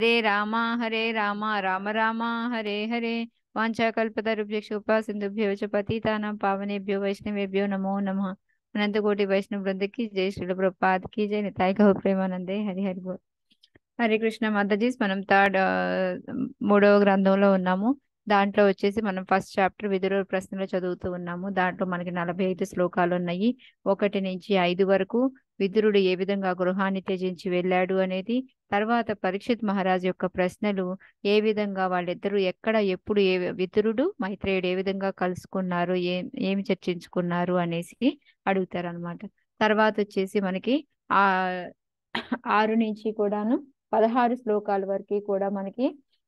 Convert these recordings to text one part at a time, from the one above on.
హరే రామ హరే రామ రామ రామ హరే హరే వాంఛాకల్పతరుభ్యక్ష ఉపాసిందుభ్యో చ పతితానాం పావనేభ్యో వైష్ణవేభ్యో నమో నమః అనంతకోటి వైష్ణవ బృందకి జై శ్రీల ప్రభుపాద్ కి జై నితాయి గౌ ప్రేమానందే హరి హరి బోల్ హరే కృష్ణ మాతాజీస్ మనం థర్డ్ మూడవ గ్రంథంలో ఉన్నాము దాంట్లో వచ్చేసి మనం ఫస్ట్ చాప్టర్ విదురు ప్రశ్నలు చదువుతూ ఉన్నాము దాంట్లో మనకి నలభై ఐదు శ్లోకాలు ఉన్నాయి ఒకటి నుంచి ఐదు వరకు విదురుడు ఏ విధంగా గృహాన్ని త్యజించి వెళ్ళాడు అనేది తర్వాత పరీక్షిత్ మహారాజ్ యొక్క ప్రశ్నలు ఏ విధంగా వాళ్ళిద్దరూ ఎక్కడ ఎప్పుడు ఏ విదురుడు మైత్రేయుడు ఏ విధంగా కలుసుకున్నారు ఏ ఏమి చర్చించుకున్నారు అనేసి అడుగుతారు అనమాట తర్వాత వచ్చేసి మనకి ఆ ఆరు నుంచి కూడాను పదహారు శ్లోకాల వరకు కూడా మనకి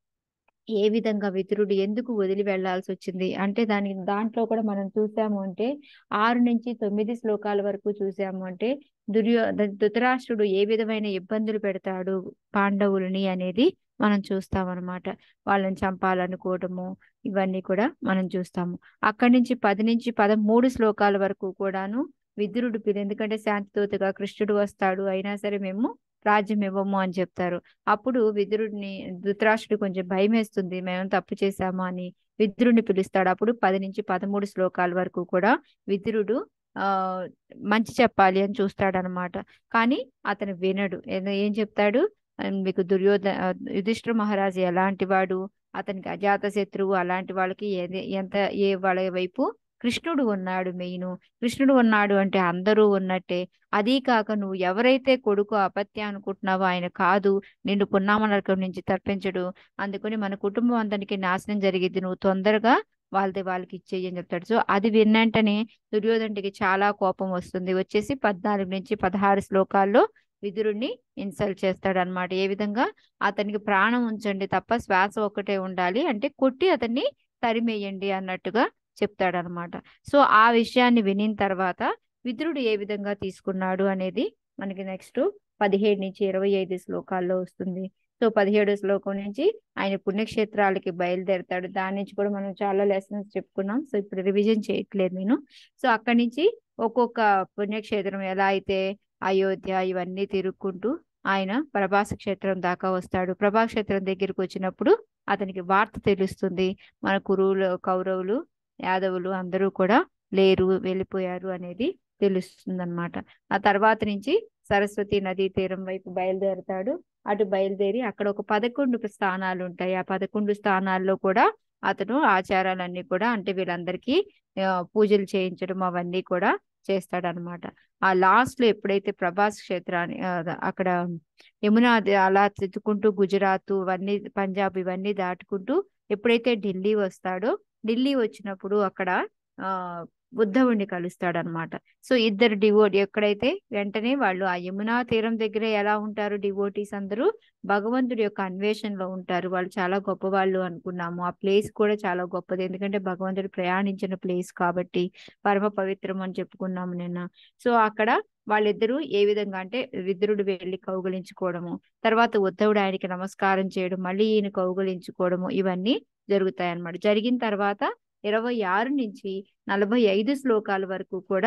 ఏ విధంగా విదురుడు ఎందుకు వదిలి వెళ్లాల్సి వచ్చింది అంటే దాని దాంట్లో కూడా మనం చూసాము అంటే ఆరు నుంచి తొమ్మిది శ్లోకాల వరకు చూసాము అంటే దుర్యో ధృతరాష్ట్రుడు ఏ విధమైన ఇబ్బందులు పెడతాడు పాండవులని అనేది మనం చూస్తాం అనమాట వాళ్ళని చంపాలనుకోవటము ఇవన్నీ కూడా మనం చూస్తాము అక్కడి నుంచి పది నుంచి పదమూడు శ్లోకాల వరకు కూడాను విదురుడు పిలు ఎందుకంటే శాంతితోతగా కృష్ణుడు వస్తాడు అయినా సరే మేము రాజ్యం ఇవ్వము అని చెప్తారు అప్పుడు విదురుడిని ధృతరాష్ట్రుడు కొంచెం భయం వేస్తుంది మేము తప్పు చేశాము అని విదురుడిని పిలుస్తాడు అప్పుడు పది నుంచి పదమూడు శ్లోకాల వరకు కూడా విదురుడు ఆ మంచి చెప్పాలి అని చూస్తాడనమాట కానీ అతను వినడు ఏం చెప్తాడు మీకు దుర్యోధ యుధిష్ఠిర మహారాజు ఎలాంటి వాడు అతనికి అజాత శత్రువు అలాంటి వాళ్ళకి ఎంత ఏ వాళ్ళ వైపు కృష్ణుడు ఉన్నాడు మెయిన్ కృష్ణుడు ఉన్నాడు అంటే అందరూ ఉన్నట్టే అదీ కాక నువ్వు ఎవరైతే కొడుకు అపత్య అనుకుంటున్నావో ఆయన కాదు నిన్ను పున్నామనరకం నుంచి తప్పించడు అందుకని మన కుటుంబం అందరికి నాశనం జరిగింది నువ్వు తొందరగా వాళ్ళది వాళ్ళకి ఇచ్చేయి అని చెప్తాడు సో అది విన్నంటనే దుర్యోధనుడికి చాలా కోపం వస్తుంది వచ్చేసి పద్నాలుగు నుంచి పదహారు శ్లోకాల్లో విదురుణ్ణి ఇన్సల్ట్ చేస్తాడు అనమాట ఏ విధంగా అతనికి ప్రాణం ఉంచండి తప్ప శ్వాస ఒకటే ఉండాలి అంటే కొట్టి అతన్ని తరిమేయండి అన్నట్టుగా చెప్తాడనమాట సో ఆ విషయాన్ని వినిన తర్వాత విదురుడు ఏ విధంగా తీసుకున్నాడు అనేది మనకి నెక్స్ట్ పదిహేడు నుంచి ఇరవై ఐదు శ్లోకాల్లో వస్తుంది సో పదిహేడు శ్లోకం నుంచి ఆయన పుణ్యక్షేత్రాలకి బయలుదేరతాడు దాని నుంచి కూడా మనం చాలా లెసన్స్ చెప్పుకున్నాం సో ఇప్పుడు రివిజన్ చేయట్లేదు నేను సో అక్కడి నుంచి ఒక్కొక్క పుణ్యక్షేత్రం ఎలా అయితే అయోధ్య ఇవన్నీ తిరుక్కుంటూ ఆయన ప్రభాస క్షేత్రం దాకా వస్తాడు ప్రభా క్షేత్రం దగ్గరికి వచ్చినప్పుడు అతనికి వార్త తెలుస్తుంది మన కురువులు కౌరవులు యాదవులు అందరూ కూడా లేరు వెళ్ళిపోయారు అనేది తెలుస్తుంది అనమాట ఆ తర్వాత నుంచి సరస్వతి నదీ తీరం వైపు బయలుదేరుతాడు అటు బయలుదేరి అక్కడ ఒక పదకొండు స్థానాలు ఉంటాయి ఆ పదకొండు స్థానాల్లో కూడా అతను ఆచారాలన్నీ కూడా అంటే వీళ్ళందరికీ పూజలు చేయించడం అవన్నీ కూడా చేస్తాడనమాట ఆ లాస్ట్ లో ఎప్పుడైతే ప్రభాస్ క్షేత్రాన్ని అక్కడ యమునా అలా తిట్టుకుంటూ గుజరాత్ ఇవన్నీ పంజాబ్ ఇవన్నీ దాటుకుంటూ ఎప్పుడైతే ఢిల్లీ వస్తాడో ఢిల్లీ వచ్చినప్పుడు అక్కడ ఆ ఉద్ధవుడిని కలుస్తాడనమాట సో ఇద్దరు డివోటి ఎక్కడైతే వెంటనే వాళ్ళు ఆ యమునా తీరం దగ్గర ఎలా ఉంటారు డివోటీస్ అందరూ భగవంతుడి యొక్క అన్వేషణలో ఉంటారు వాళ్ళు చాలా గొప్ప వాళ్ళు అనుకున్నాము ఆ ప్లేస్ కూడా చాలా గొప్పది ఎందుకంటే భగవంతుడు ప్రయాణించిన ప్లేస్ కాబట్టి పరమ పవిత్రం అని చెప్పుకున్నాము నిన్న సో అక్కడ వాళ్ళిద్దరూ ఏ విధంగా అంటే విదురుడు వెళ్ళి కౌగులించుకోవడము తర్వాత ఉద్ధవుడు ఆయనకి నమస్కారం చేయడం మళ్ళీ ఈయన కౌగులించుకోవడము ఇవన్నీ జరుగుతాయి అన్నమాట జరిగిన తర్వాత ఇరవై ఆరు నుంచి నలభై ఐదు శ్లోకాల వరకు కూడా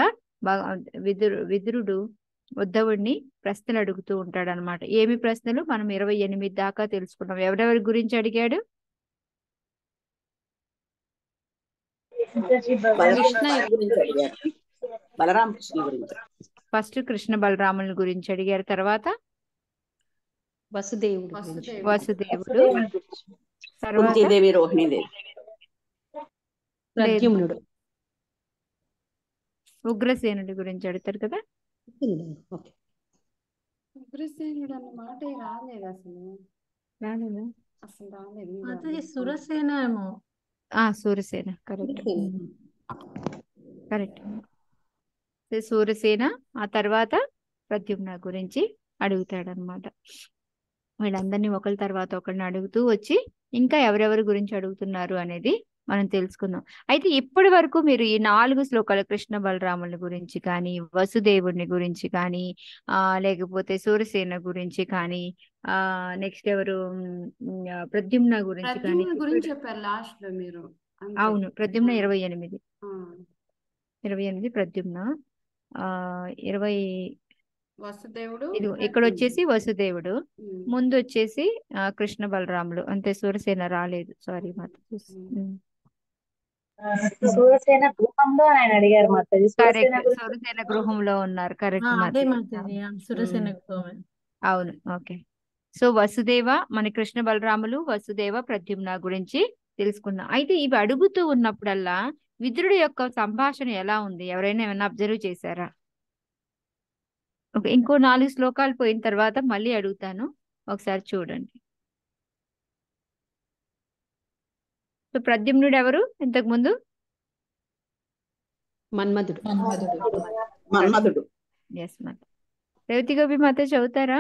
విదురు విదురుడు ఉద్ధవుడిని ప్రశ్నలు అడుగుతూ ఉంటాడు అనమాట ఏమి ప్రశ్నలు మనం ఇరవై ఎనిమిది దాకా తెలుసుకున్నాం ఎవరెవరి గురించి అడిగాడు బలరామ కృష్ణ గురించి ఫస్ట్ కృష్ణ బలరాముల గురించి అడిగారు తర్వాత వసుదేవుడు వసుదేవుడు తర్వాత కుంతీదేవి రోహిణీదేవి ప్రద్యుమ్నుడు ఉగ్రసేనుడి గురించి అడుగుతారు కదా ఓకే ఉగ్రసేనుడు అన్న మాట రాలేదు అసలు రాలేదా అసలు రాలేదు అది సురసేన ఏమో ఆ సూర్యసేన కరెక్ట్ కరెక్ట్ సూర్యసేన ఆ తర్వాత ప్రద్యుమ్న గురించి అడుగుతాడనమాట వీళ్ళందరినీ ఒకరి తర్వాత ఒకరిని అడుగుతూ వచ్చి ఇంకా ఎవరెవరి గురించి అడుగుతున్నారు అనేది మనం తెలుసుకుందాం అయితే ఇప్పటి వరకు మీరు ఈ నాలుగు శ్లోకాల కృష్ణ బలరాముల గురించి కానీ వసుదేవుడిని గురించి కానీ ఆ లేకపోతే సూర్యసేన గురించి కానీ ఆ నెక్స్ట్ ఎవరు ప్రద్యుమ్న గురించి కానీ ప్రద్యుమ్న గురించి చెప్పారు లాస్ట్ లో మీరు అంతే. అవును ప్రద్యుమ్న ఇరవై ఎనిమిది ఆ. ఇరవై ఎనిమిది ప్రద్యుమ్న ఆ ఇరవై వసుదేవుడు ఇది ఇక్కడ వచ్చేసి వసుదేవుడు ఉమ్. ముందు వచ్చేసి ఆ, కృష్ణ బలరాములు అంతే సూరసేన రాలేదు సారీ మాత సూరసేన గృహంలో ఆయన అడిగారు మాతాజీ సూరసేన కరెక్ట్ గురించి సూరసేన గృహంలో ఉన్నారు ఆ, కరెక్ట్ అదే మాత మాతాజీ ఆ, సురసేన గృహమే అవును ఓకే సో వసుదేవ మన కృష్ణ బలరాములు వసుదేవ ప్రద్యుమ్న గురించి తెలుసుకున్నాం అయితే ఇవి అడుగుతూ ఉన్నప్పుడల్లా విదురుడు యొక్క సంభాషణ ఎలా ఉంది ఎవరైనా ఏమైనా అబ్జర్వ్ చేశారా ఓకే ఇంకో నాలుగు శ్లోకాలు పోయిన తర్వాత మళ్ళీ అడుగుతాను ఒకసారి చూడండి సో ప్రద్యుమ్నుడు ఎవరు ఇంతకు ముందు మన్మధుడు మన్మధుడు ఎస్ మాత రేవతి గోపి మాత చదువుతారా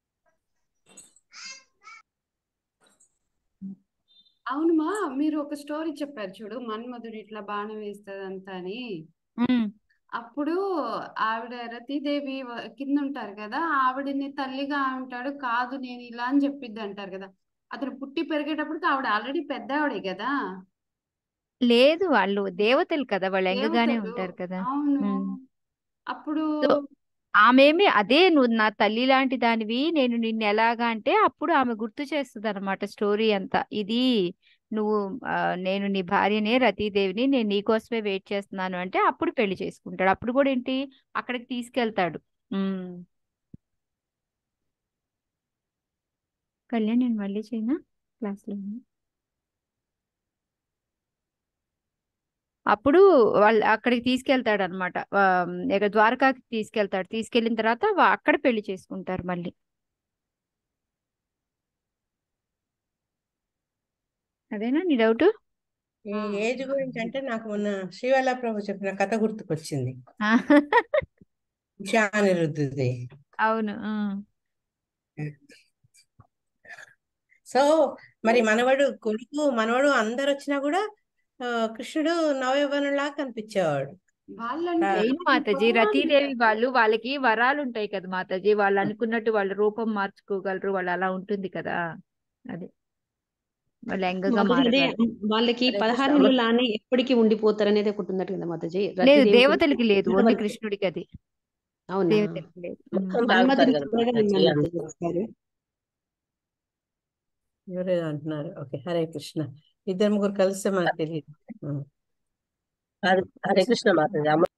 అవునుమా మీరు ఒక స్టోరీ చెప్పారు చూడు మన్మధుడు ఇట్లా బాణం వేస్తుంది అంతా అని ఉమ్, అప్పుడు ఆవిడ రతీదేవి వ- కింద ఉంటారు కదా ఆవిడని తల్లిగా ఉంటాడు కాదు నేను ఇలా అని చెప్పిద్ది అంటారు కదా అతను పుట్టి పెరిగేటప్పటికి ఆవిడ ఆల్రెడీ పెద్ద ఆవిడే కదా లేదు వాళ్ళు దేవతలు కదా వాళ్ళు ఎంగగానే దేవతలు ఉంటారు కదా అవును ఉమ్. అప్పుడు సో ఆమెమి అదే నువ్వు నా తల్లి లాంటి దానివి నేను నిన్ను ఎలాగా అంటే అప్పుడు ఆమె గుర్తు చేస్తుంది అనమాట స్టోరీ అంతా ఇది నువ్వు ఆ, నేను నీ భార్యనే రతీదేవిని నేను నీకోసమే వెయిట్ చేస్తున్నాను అంటే అప్పుడు పెళ్లి చేసుకుంటాడు అప్పుడు కూడా ఏంటి అక్కడికి తీసుకెళ్తాడు ఉమ్. కళ్యాణ్ నేను మళ్ళీ చేయనా క్లాస్లో అప్పుడు వాళ్ళు అక్కడికి తీసుకెళ్తాడు అనమాట ఇక ద్వారకాకి తీసుకెళ్తాడు తీసుకెళ్ళిన తర్వాత వా- అక్కడ పెళ్లి చేసుకుంటారు మళ్ళీ అదేనా నీ డౌట్ ఈ ఏజ్ గురించి అంటే నాకు మొన్న శ్రీవల్ల ప్రభు చెప్పిన కథ గుర్తుకొచ్చింది ఉషానిరుద్ధుది అవును ఆ. సో మరి మనవడు కొడుకు మనవడు అందరు వచ్చినా కూడా ఆ, కృష్ణుడు నవయవ్వనులా కనిపించేవాడు వాళ్ళంటే ఏం మాతాజీ రతీదేవి వాళ్ళు వాళ్ళకి వరాలు ఉంటాయి కదా మాతాజీ వాళ్ళు అనుకున్నట్టు వాళ్ళ రూపం మార్చుకోగలరు వాళ్ళు అలా ఉంటుంది కదా అది వాళ్ళు ఎంగగా మాతాజీ అదే మారగలరు వాళ్ళకి హరే పదహారు కృష్ణ. ఏళ్ళు లానే ఎప్పటికీ ఉండిపోతారు అనేది ఒకటి ఉందట కదా మాతాజీ లేదు రతీదేవి దేవతలకి లేదు ఓన్లీ ఇంతవరకు. కృష్ణుడికి అది అవునా దేవతలకి లేదు ఉమ్. మొత్తం తాగుతారు మన్మధుడికి కదా త్వరగా మాతాజీ విన్నాను అందుకు. మాతాజీ ఒకసారి. ఎవరేదో అంటున్నారు ఓకే హరే కృష్ణ ఇద్దరు ముగ్గురు కలిస్తే మనకు తెలియదు ఉం. హరే- హరే కృష్ణ మాతాజీ అమృత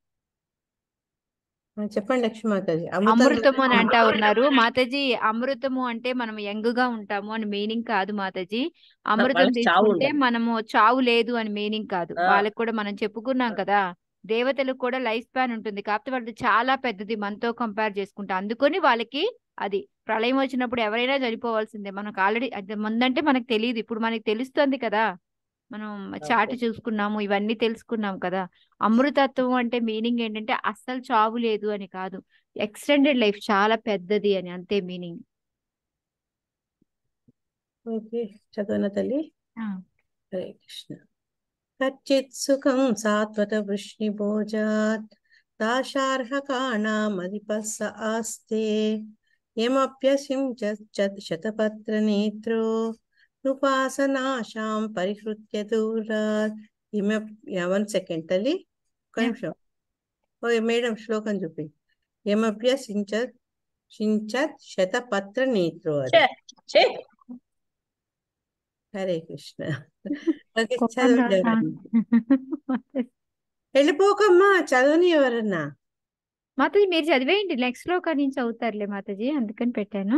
ఆ, చెప్పండి లక్ష్మీమాతాజీ అమృతం అమృతము అని అంటా ఉన్నారు మాతాజీ అమృతము అంటే మనం యంగ్ గా ఉంటాము అని మీనింగ్ కాదు మాతాజీ అమృతం వాళ్ళకి చావు తీసుకుంటే ఉండదు మనము చావు లేదు అని మీనింగ్ కాదు ఆ, వాళ్ళకి కూడా మనం చెప్పుకున్నాం కదా దేవతలకు కూడా లైఫ్ స్పాన్ ఉంటుంది కాకపోతే వాళ్ళది చాలా పెద్దది మనతో కంపేర్ చేసుకుంటే అందుకని వాళ్ళకి అది ప్రళయం వచ్చినప్పుడు ఎవరైనా చనిపోవాల్సిందే మనకు ఆల్రెడీ అది ముందంటే మనకు తెలియదు ఇప్పుడు మనకి తెలుస్తుంది కదా మనం చాటి చూసుకున్నాము ఇవన్నీ తెలుసుకున్నాం కదా అమృతత్వం అంటే మీనింగ్ ఏంటంటే అస్సలు చావు లేదు అని కాదు ఎక్స్టెండెడ్ లైఫ్ చాలా పెద్దది అని అంతే మీనింగ్ ఓకే చదవన తల్లి హరే కృష్ణ కచ్చిత్ సుఖం సాత్వత వృష్ణి భోజాత్ దాశార్హకాణామధిపస్స ఆస్తే యమప్యసించ శతపత్ర నేత్రో నుపాసనాశాం పరిహృత్య దూరాత్ ఇమ వన్ సెకండ్ తల్లి ఒక Yeah. నిమిషం ఓ మేడం శ్లోకం చూపి యమప్యసించ సించత్ శతపత్ర నేత్రో అది ఛే, ఛే. హరే కృష్ణ ఓకే చదవండి ఎవరన్నా వెళ్ళిపోకమ్మా చదవని ఎవరన్నా మాతాజీ మీరు చదివేయండి నెక్స్ట్ లో ఒక నుంచి చదువుతారులే మాతాజీ అందుకని పెట్టాను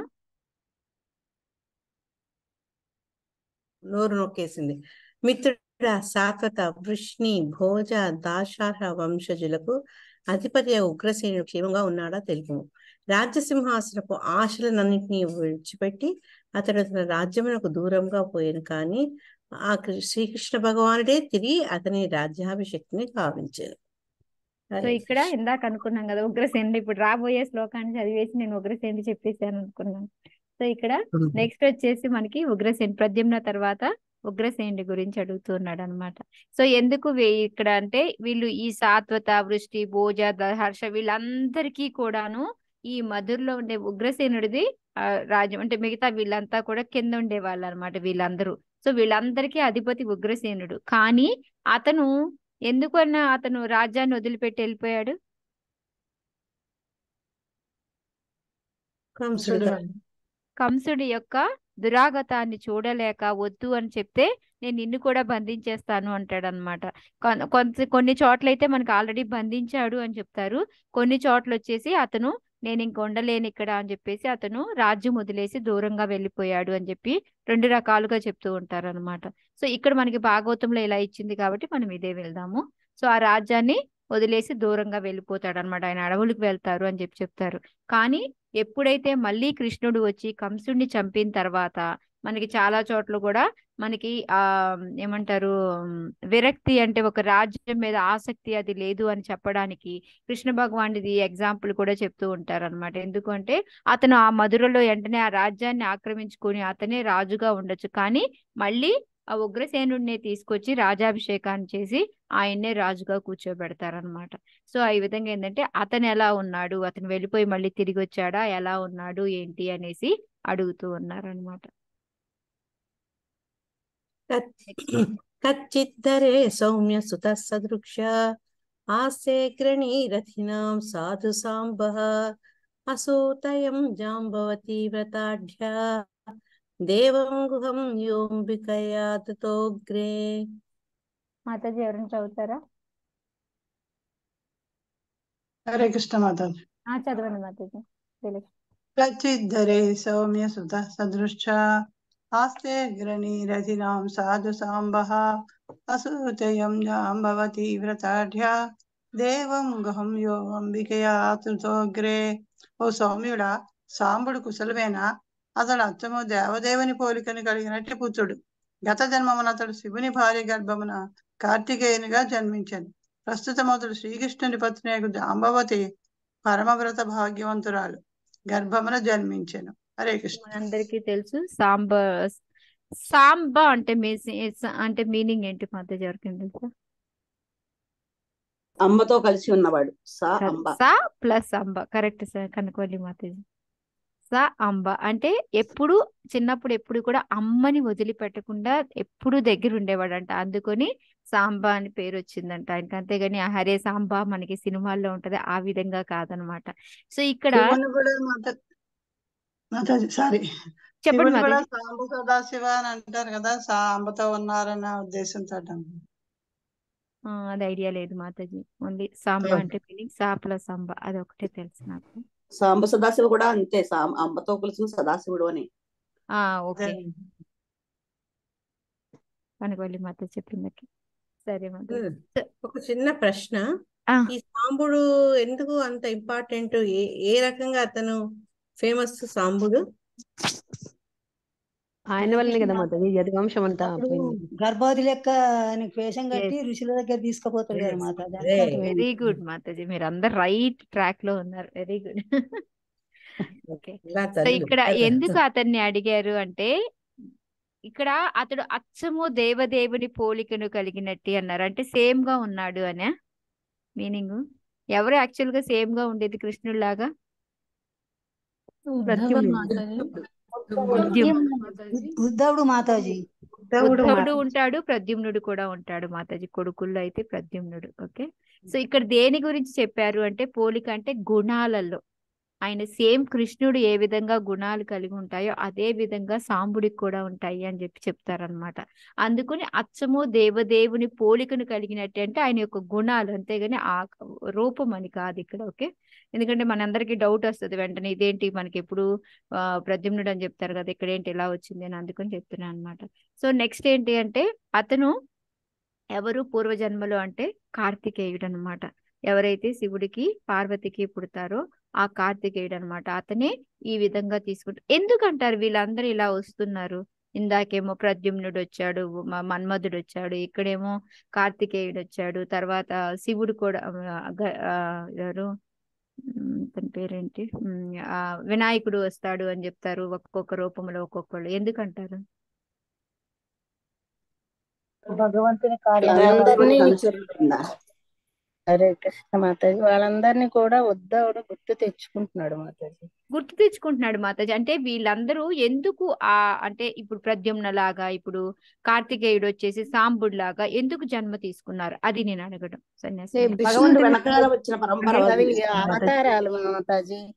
నోరు నొక్కేసింది మిత్రుడా సాత్వత వృష్ణి భోజ దాశార్హ వంశజులకు అధిపతి ఉగ్రసేనుడు క్షేమంగా ఉన్నాడా తెలుపు రాజ్యసింహాసనపు ఆశలనన్నింటినీ విడిచిపెట్టి అతడు తన రాజ్యమునకు దూరంగా పోయాను కానీ ఆ కృ- శ్రీకృష్ణ భగవానుడే తిరిగి అతని రాజ్యాభిషక్తిని కావించాను సో హరే ఇక్కడ కృష్ణ ఇందాక అనుకున్నాం కదా ఉగ్రసేనుడు ఇప్పుడు రాబోయే శ్లోకాన్ని చదివేసి నేను ఉగ్రసేనుడు చెప్పేసాను అనుకున్నాను సో ఇక్కడ నెక్స్ట్ వచ్చేసి మనకి ఉగ్రసేన్ ప్రద్యుమ్న తర్వాత ఉగ్రసేనుడి గురించి అడుగుతున్నాడు అనమాట సో ఎందుకు వే- ఇక్కడ అంటే వీళ్ళు ఈ సాత్వత వృష్టి భోజ హర్ష వీళ్ళందరికీ కూడాను ఈ మధురలో ఉండే ఉగ్రసేనుడిది ఆ, రాజ్యం అంటే మిగతా వీళ్ళంతా కూడా కింద ఉండే వాళ్ళు అనమాట వీళ్ళందరూ సో వీళ్ళందరికీ అధిపతి ఉగ్రసేనుడు కానీ అతను ఎందుకన్నా అతను రాజ్యాన్ని వదిలిపెట్టి వెళ్ళిపోయాడు కంసుడు కంసుడు కాదు. కంసుడి యొక్క దురాగతాన్ని చూడలేక వద్దు అని చెప్తే నేను నిన్ను కూడా బంధించేస్తాను అంటాడు అనమాట కొంత కొన్ని చోట్లయితే మనకు ఆల్రెడీ బంధించాడు అని చెప్తారు కొన్ని చోట్ల వచ్చేసి అతను నేను ఇంక ఉండలేను ఇక్కడ అని చెప్పేసి అతను రాజ్యం వదిలేసి దూరంగా వెళ్ళిపోయాడు అని చెప్పి రెండు రకాలుగా చెప్తూ ఉంటారు అనమాట సో ఇక్కడ మనకి భాగవతంలో ఇలా ఇచ్చింది కాబట్టి మనం ఇదే వెళ్దాము సో ఆ రాజ్యాన్ని వదిలేసి దూరంగా వెళ్ళిపోతాడు అనమాట ఆయన అడవులకు వెళ్తారు అని చెప్పి చెప్తారు కానీ ఎప్పుడైతే మళ్ళీ కృష్ణుడు వచ్చి కంసుడిని చంపిన తర్వాత మనకి చాలా చోట్ల కూడా మనకి ఆ ఏమంటారు ఉమ్, విరక్తి అంటే ఒక రాజ్యం మీద ఆసక్తి అది లేదు అని చెప్పడానికి కృష్ణ భగవానుడిది ఎగ్జాంపుల్ కూడా చెప్తూ ఉంటారు అనమాట ఎందుకంటే అతను ఆ మధురలో వెంటనే ఆ రాజ్యాన్ని ఆక్రమించుకొని అతనే రాజుగా ఉండొచ్చు కానీ మళ్ళీ ఆ ఉగ్రసేనుడిని తీసుకొచ్చి రాజాభిషేకాన్ని చేసి ఆయన్నే రాజుగా కూర్చోబెడతారనమాట సో ఈ విధంగా ఏంటంటే అతను ఎలా ఉన్నాడు అతను వెళ్ళిపోయి మళ్ళీ తిరిగి వచ్చాడా ఎలా ఉన్నాడు ఏంటి అనేసి అడుగుతూ ఉన్నారనమాట కచ్చిద్దరే సౌమ్య సుత సదృక్ష ఆస్తే గ్రణీరథినాం సాధు సాంబః అసూతయం జాంబవతి వ్రతాఢ్య దేవం గుహం యోంబికయా తతోగ్రే మాతాజీ ఎవరైనా చదువుతారా హరే కృష్ణ మాతాజీ ఆ చదవండి మాతాజీ తెలుసు ప్రచిద్ధరే సౌమ్య సుత సదృశ్చ ఆస్తే గ్రణీరథినాం సాధు సాంబః అసూచయం జాంబవతి వ్రతాఢ్య దేవం గుహం యో అంబికయా తృతోగ్రే ఓ సౌమ్యుడా సాంబుడు కుశలమేనా అతడు అచ్చము దేవదేవుని పోలికని కలిగినట్టి పుత్రుడు గత జన్మమున అతడు శివుని భార్య గర్భమున కార్తికేయునిగా జన్మించాను ప్రస్తుతం అతడు శ్రీకృష్ణుని పత్ని జాంబవతి పరమవ్రత భాగ్యవంతురాలు గర్భమున జన్మించెను హరే కృష్ణ మనందరికీ తెలుసు సాంబ సాంబ అంటే మీ అంటే మీనింగ్ ఏంటి మాతాజీ ఎవరికైనా తెలుసా అమ్మతో కలిసి ఉన్నవాడు సా కాదు. అంబ సా plus Amba correct sir Kanakavalli Mataji సా అంబ అంటే ఎప్పుడు చిన్నప్పుడు ఎప్పుడు కూడా అమ్మని వదిలిపెట్టకుండా ఎప్పుడు దగ్గర ఉండేవాడంట అందుకొని సాంబా అని పేరు వచ్చిందంట ఆయనకి అంతేగాని ఆ హరే సాంబా మనకి సినిమాల్లో ఉంటది ఆ విధంగా కాదనమాట సో ఇక్కడ శివుని కూడా మాత మాతాజీ సారీ చెప్పండి శివుని కూడా మాతాజీ సాంబ సదాశివ అని అంటారు కదా సా అంబతో ఉన్నారన్న ఉద్దేశంతో ఆ, అది ఐడియా లేదు మాతాజీ ఓన్లీ సాంబ Hmm. అంటే మీనింగ్ సా ప్లస్ అంబ అది ఒకటే తెలుసు నాకు సాంబ సదాశివ కూడా అంతే సా అంబతో కలిసిన సదాశివుడు అని ఆ ఓకే కనకవల్లి మాతాజీ చెప్పిందకి సరే మాతాజీ ఒక చిన్న ప్రశ్న ఆ. ఈ సాంబుడు ఎందుకు అంత ఇంపార్టెంట్ ఏ ఏ రకంగా అతను ఫేమస్ సాంబుడు ఆయన వల్లనే కదా మాతాజీ యదువంశం అంతా అప్పుడు పోయింది గర్భవతి లెక్క ఆయనకు వేషం కట్టి Yes. ఋషుల దగ్గర తీసుకుపోతాడు కదా Yes. మాత అదే. దానికి అంత వెరీ famous. గుడ్ మాతాజీ మీరు అందరు రైట్ ట్రాక్ లో ఉన్నారు వెరీ గుడ్ ఓకే ఇలా సో తల్లి ఇక్కడ ఎందుకు అతన్ని అడిగారు అంటే ఇక్కడ అతడు అచ్చము దేవదేవుని పోలికను కలిగినట్టి అన్నారు అంటే సేమ్ గా ఉన్నాడు అనే మీనింగ్ ఎవరు యాక్చువల్ గా సేమ్ గా ఉండేది కృష్ణుడు లాగా ఉద్ధవ ప్రద్యుమ్నుడు. మాతాజీ ప్రద్యుమ్నుడు ఉద్ధవుడు మాతాజీ ఉద్ధవుడు ఉద్ధవుడు మాట. ఉంటాడు ప్రద్యుమ్నుడు కూడా ఉంటాడు మాతాజీ కొడుకుల్లో అయితే ప్రద్యుమ్నుడు ఓకే సో ఇక్కడ దేని గురించి చెప్పారు అంటే పోలిక అంటే గుణాలలో ఆయన సేమ్ కృష్ణుడు ఏ విధంగా గుణాలు కలిగి ఉంటాయో అదే విధంగా సాంబుడికి కూడా ఉంటాయి అని చెప్పి చెప్తారనమాట అందుకని అచ్చము దేవదేవుని పోలికను కలిగినట్టు అంటే ఆయన యొక్క గుణాలు అంతేగాని ఆ రూపం అని కాదు ఇక్కడ ఓకే ఎందుకంటే మనందరికీ డౌట్ వస్తుంది వెంటనే ఇదేంటి మనకి ఎప్పుడు ఆ, ప్రద్యుమ్నుడు అని చెప్తారు కదా ఇక్కడ ఏంటి ఇలా వచ్చింది అని అందుకని చెప్తున్నాను అనమాట సో నెక్స్ట్ ఏంటి అంటే అతను ఎవరు పూర్వజన్మలో అంటే కార్తికేయుడు అనమాట ఎవరైతే శివుడికి పార్వతికి పుడతారో ఆ కార్తికేయుడు అనమాట అతనే ఈ విధంగా తీసుకుంటారు ఎందుకంటారు వీళ్ళందరూ ఇలా వస్తున్నారు ఇందాకేమో ప్రద్యుమ్నుడు వచ్చాడు మ- మన్మధుడు వచ్చాడు ఇక్కడేమో కార్తికేయుడు వచ్చాడు తర్వాత శివుడు కూడా ఆ, గ- ఆ, ఎవరు ఉమ్, తన పేరేంటి ఉమ్, ఆ వినాయకుడు వస్తాడు అని చెప్తారు ఒక్కొక్క రూపంలో ఒక్కొక్కళ్ళు ఎందుకంటారు భగవంతుని కార్యం వాళ్ళందరినీ అనుసరించిందా? హరే కృష్ణ మాతాజీ వాళ్ళందరినీ కూడా ఉద్ధవుడు గుర్తు తెచ్చుకుంటున్నాడు మాతాజీ గుర్తు తెచ్చుకుంటున్నాడు మాతాజీ అంటే వీళ్ళందరూ ఎందుకు ఆ అంటే ఇప్పుడు ప్రద్యుమ్న లాగా ఇప్పుడు కార్తికేయుడు వచ్చేసి సాంబుడు లాగా ఎందుకు జన్మ తీసుకున్నారు అది నేను అడగడం సన్యాసి అంటే భగవంతుడు వెనకాల వచ్చిన పరంపర అవి అది. అవతారాలు మాతాజీ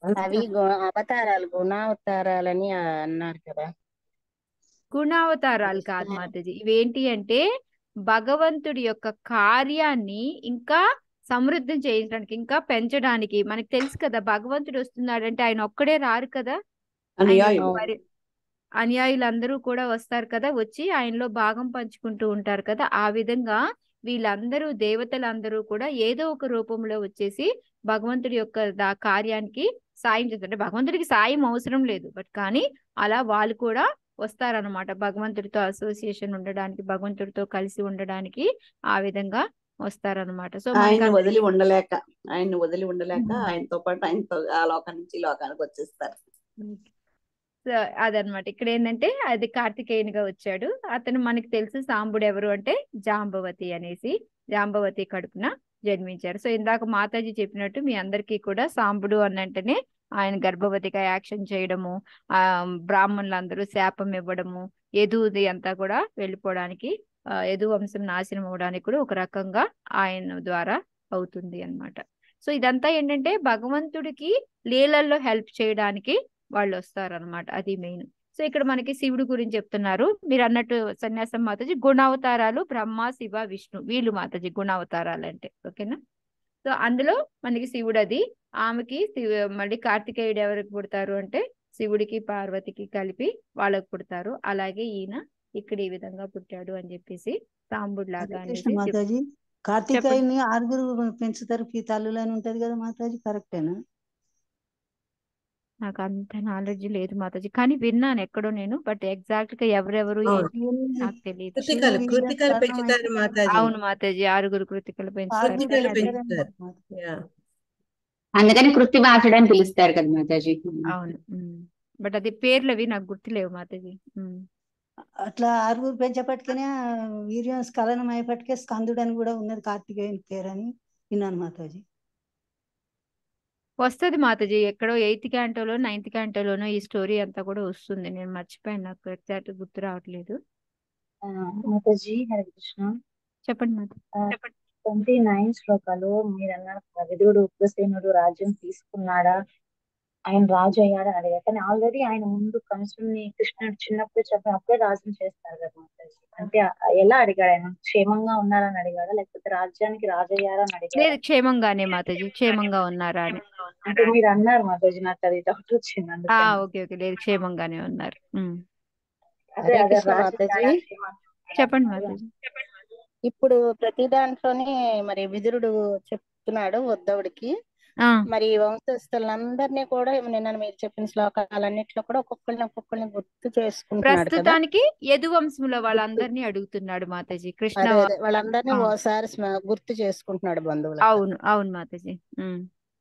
అవి గు- అవతారాలు గుణావతారాలని అన్నారు కదా గుణావతారాలు కాదు మాతాజీ ఇవేంటి అంటే భగవంతుడి యొక్క కార్యాన్ని ఇంకా సమృద్ధం చేయించడానికి ఇంకా పెంచడానికి మనకు తెలుసు కదా భగవంతుడు వస్తున్నాడంటే ఆయన ఒక్కడే రారు కదా ఆయన అనుయాయులు మరి అనుయాయులందరూ కూడా వస్తారు కదా వచ్చి ఆయనలో భాగం పంచుకుంటూ ఉంటారు కదా ఆ విధంగా వీళ్ళందరూ దేవతలందరూ కూడా ఏదో ఒక రూపంలో వచ్చేసి భగవంతుడి యొక్క దా కార్యానికి సాయం చేస్తారు అంటే భగవంతుడికి సాయం అవసరం లేదు బట్ కానీ అలా వాళ్ళు కూడా వస్తారనమాట భగవంతుడితో అసోసియేషన్ ఉండడానికి భగవంతుడితో కలిసి ఉండడానికి ఆ విధంగా వస్తారనమాట సో ఆయన్ని మనకి వదిలి ఉండలేక ఆయన్ని వదిలి ఉండలేక ఆయనతో పాటు ఆయనతో ఆ లోకం నుంచి ఈ లోకానికి వచ్చేస్తారు సో అదనమాట ఇక్కడ ఏంటంటే అది కార్తికేయునిగా వచ్చాడు అతను మనకి తెలుసు సాంబుడు ఎవరు అంటే జాంబవతి అనేసి జాంబవతి కడుపున జన్మించారు సో ఇందాక మాతాజీ చెప్పినట్టు మీ అందరికీ కూడా సాంబుడు అన్నంటేనే ఆయన గర్భవతిగా యాక్షన్ చేయడము ఆ బ్రాహ్మణులందరూ శాపం ఇవ్వడము యదుది అంతా కూడా వెళ్ళిపోవడానికి ఆ, యదు వంశం నాశనం అవడానికి కూడా ఒక రకంగా ఆయన ద్వారా అవుతుంది అన్నమాట సో ఇదంతా ఏంటంటే భగవంతుడికి లీలల్లో హెల్ప్ చేయడానికి వాళ్ళు వస్తారనమాట అది మెయిన్ సో ఇక్కడ మనకి శివుడు గురించి చెప్తున్నారు మీరు అన్నట్టు సన్యాసం మాతాజీ గుణావతారాలు బ్రహ్మ శివ విష్ణు వీళ్ళు మాతాజీ గుణావతారాలు అంటే ఓకేనా సో అందులో మనకి శివుడు అది ఆమెకి శివ- మళ్ళీ కార్తికేయుడు ఎవరికి పుడతారు అంటే శివుడికి పార్వతికి కలిపి వాళ్ళకి పుడతారు అలాగే ఈయన ఇక్కడ ఈ విధంగా పుట్టాడు అని చెప్పేసి సాంబుడు లాగా హరే అనేసి కృష్ణ చెప్- మాతాజీ కార్తికేయుని ఆరుగురు పెంచుతారు ఈ తల్లులు అని ఉంటది కదా మాతాజీ కరెక్టేనా నాకు అంత నాలెడ్జ్ లేదు మాతాజీ కానీ విన్నాను ఎక్కడో నేను బట్ ఎగ్జాక్ట్ గా ఎవరెవరు అవును. ఏంటి నాకు తెలియదు కృతికలు కృతికలు పెంచుతారు మాతాజీ అవును మాతాజీ ఆరుగురు కృతికలు పెంచుతారు కృతికలు ఆరుగురు పెంచుతారు యా. అందుకని కృతి వాసుడు అని పిలుస్తారు కదా మాతాజీ అవును బట్ అది పేర్లు అవి నాకు గుర్తులేవు మాతాజీ ఉమ్. అట్లా ఆరుగురు పెంచేపటికనే వీర్యం స్ఖలనం అయ్యేపటికే స్కందుడు అని కూడా ఉన్నది కార్తికేయుని పేరు అని విన్నాను మాతాజీ వస్తది మాతాజీ ఎక్కడో ఎయిత్ క్యాంటోలో నైన్త్ క్యాంటోలోనో ఈ స్టోరీ అంతా కూడా వస్తుంది నేను మర్చిపోయాను నాకు ఎగ్జాక్ట్ గుర్తు రావట్లేదు ఆ, మాతాజీ హరే కృష్ణ చెప్పండి మాత ట్వంటీ నైన్ శ్లోకాలు మీరు అన్నారు కదా, విదురుడు ఉగ్రసేనుడు రాజ్యం తీసుకున్నాడా ఆయన రాజు అయ్యాడా అని అడిగారు కానీ ఆల్రెడీ ఆయన ముందు కంసుని కృష్ణుడు చిన్నప్పుడు చెప్పి అప్పుడే రాజ్యం చేస్తారు కదా మాతాజీ అంటే ఆ- ఎలా అడిగాడు ఆయన క్షేమంగా ఉన్నారని అడిగాడా లేకపోతే రాజ్యానికి రాజు అయ్యారా అని అడిగాడా లేదు క్షేమంగానే మాతాజీ క్షేమంగా ఉన్నారా అని అంటే మీరు అన్నారు మాతాజీ నాకు అది డౌట్ వచ్చింది ఆ అందుకని ఓకే ఓకే లేదు క్షేమంగానే ఉన్నారు ఉమ్. అదే హరే అదే కృష్ణ రాజు మాతాజీ అయ్యాడా క్షేమంగా చెప్పండి మాతాజీ ఇప్పుడు ప్రతి దాంట్లోనే మరి విదురుడు చెప్తున్నాడు ఉద్ధవుడికి ఆ మరి వంశస్థులందరినీ కూడా నిన్న మీరు చెప్పిన శ్లోకాలన్నిట్లో కూడా ఒక్కొక్కరిని ఒక్కొక్కరిని గుర్తు చేసుకుంటున్నాడు కదా ప్రస్తుతానికి యదు వంశంలో వాళ్ళందరినీ అడుగుతున్నాడు మాతాజీ కృష్ణ అదే అదే వాళ్ళందరినీ ఆ. ఓసారి స్మ- గుర్తు చేసుకుంటున్నాడు బంధువులు అవును అవును మాతాజీ ఉమ్.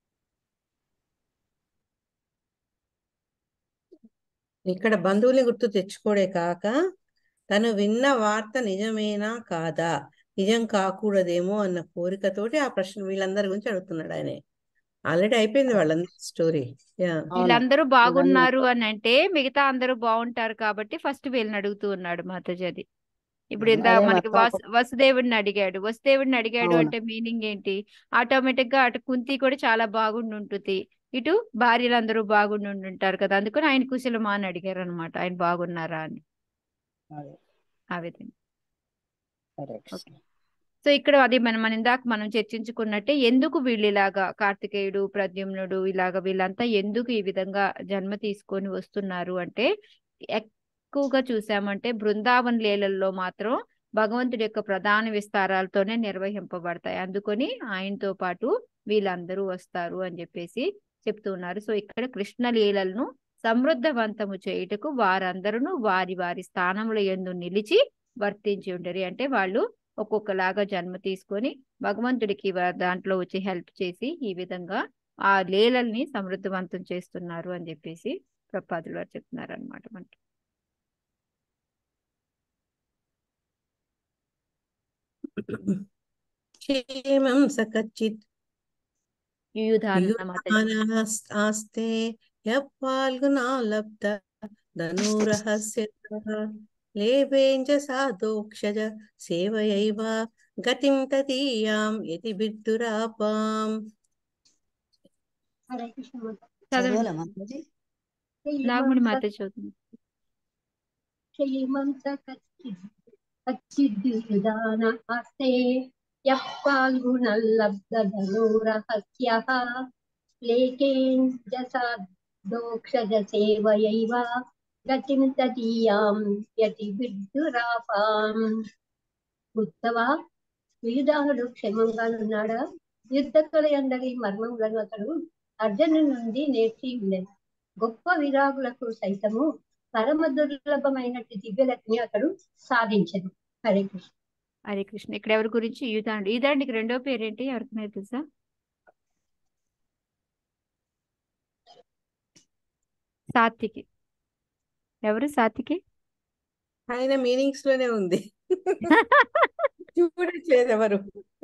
ఇక్కడ బంధువుల్ని గుర్తు తెచ్చుకోడే కాక తను విన్న వార్త నిజమేనా కాదా నిజం కాకూడదేమో అన్న కోరికతోటి ఆ ప్రశ్న వీళ్ళందరి గురించి అడుగుతున్నాడు ఆయన ఆల్రెడీ అయిపోయింది వాళ్ళందరి స్టోరీ యా అవును వీళ్ళందరూ బాగున్నారు అని అంటే మిగతా అందరూ బాగుంటారు కాబట్టి ఫస్ట్ వీళ్ళని అడుగుతూ ఉన్నాడు మాతాజీ అది ఇప్పుడు ఇంత అదే మనకి మొత్తం వసు వసుదేవుడిని అడిగాడు వసుదేవుడిని అడిగాడు అవును అంటే మీనింగ్ ఏంటి ఆటోమేటిక్ గా అటు కుంతి కూడా చాలా బాగుండి ఉంటుంది ఇటు భార్యలందరూ బాగుండి ఉంటారు కదా అందుకని ఆయన కుశలమా అని అడిగారు అనమాట ఆయన బాగున్నారా అని అదే ఆ విధంగా హరే ఓకే కృష్ణ సో ఇక్కడ అది మనం మన ఇందాక మనం చర్చించుకున్నట్టే ఎందుకు వీళ్ళు ఇలాగా కార్తికేయుడు ప్రద్యుమ్నుడు ఇలాగ వీళ్ళంతా ఎందుకు ఈ విధంగా జన్మ తీసుకొని వస్తున్నారు అంటే ఎక్కువగా చూసామంటే బృందావన్ లీలల్లో మాత్రం భగవంతుడి యొక్క ప్రధాన విస్తారాలతోనే నిర్వహింపబడతాయి అందుకొని ఆయనతో పాటు వీళ్ళందరూ వస్తారు అని చెప్పేసి చెప్తూ ఉన్నారు సో ఇక్కడ కృష్ణ లీలలను సమృద్ధవంతము చేయుటకు వారందరూ వారి వారి స్థానముల యందు నిలిచి వర్తించి ఉంటారు అంటే వాళ్ళు ఒక్కొక్కలాగా జన్మ తీసుకొని భగవంతుడికి వా- దాంట్లో వచ్చి హెల్ప్ చేసి ఈ విధంగా ఆ లీలల్ని సమృద్ధవంతం చేస్తున్నారు అని చెప్పేసి ప్రపాదులు వారు చెప్తున్నారు అనమాట మనకి క్షేమం సకచిత్ యుయుధాన మాతాజీ ఆస్తే యపాల్గునా లబ్ధ ధనురహస్య లేభేంజ సాధోక్షజ సేవయైవ గతిం తదీయాం యతి బిడ్డురాపాం హరే కృష్ణ చదవండి చదవాలా మాతాజీ నాగమణి శ్రీమంత మాత చదువుతుంది శ్రీమంత కచ్చిద్యుదాన హస్తే యః పాల్గుణల్లబ్ధధనురహస్యః లేకేన్ జసాదోక్షజ సేవయైవ గతిం తదీయాం యతి విడ్డురాపాం ఉత్తవా వీరుడాహుడు క్షేమంగా ఉన్నాడా యుద్ధ కళయందరి మర్మములను అతడు అర్జును నుండి నేర్చి ఉండేది గొప్ప విరాగులకు సైతము పరమ దుర్లభమైనట్టి దివ్యలక్ష్మి అతడు సాధించదు హరే కృష్ణ హరే కృష్ణ ఇక్కడ ఎవరి గురించి యూదాండి యూదాండికి రెండో పేరేంటి ఎవరికైనా తెలుసా సాత్వికి ఎవరు సాత్వికి ఆయన మీనింగ్స్ లోనే ఉంది చూడట్లేదు ఎవరు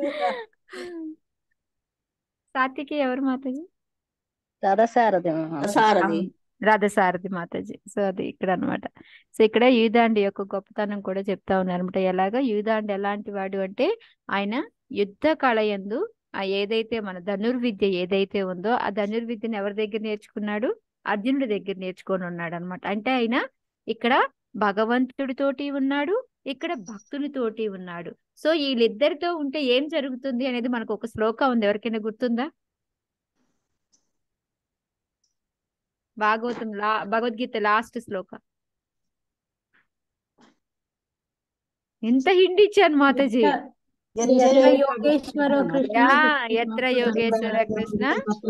సాత్వికి ఎవరు మాతాజీ రథసారథి సారథి అవును రథసారథి మాతాజీ సో అది ఇక్కడ అన్నమాట సో ఇక్కడ యూదాండి యొక్క గొప్పతనం కూడా చెప్తా ఉన్నారు అనమాట ఎలాగా యూదాండి ఎలాంటి వాడు అంటే ఆయన యుద్ధ కళయందు ఆ ఏదైతే మన ధనుర్విద్య ఏదైతే ఉందో ఆ ధనుర్విద్యను ఎవరి దగ్గర నేర్చుకున్నాడు అర్జునుడి దగ్గర నేర్చుకొని ఉన్నాడు అనమాట అంటే ఆయన ఇక్కడ భగవంతుడితోటి ఉన్నాడు ఇక్కడ భక్తునితోటి ఉన్నాడు సో వీళ్ళిద్దరితో ఉంటే ఏం జరుగుతుంది అనేది మనకు ఒక శ్లోకం ఉంది ఎవరికైనా గుర్తుందా భాగవతం లా భగవద్గీత లాస్ట్ శ్లోక ఎంత హింట్ ఇచ్చాను మాతాజీ ఎత్ర యోగేశ్వర కృష్ణ యా ఎత్ర యోగేశ్వర కృష్ణ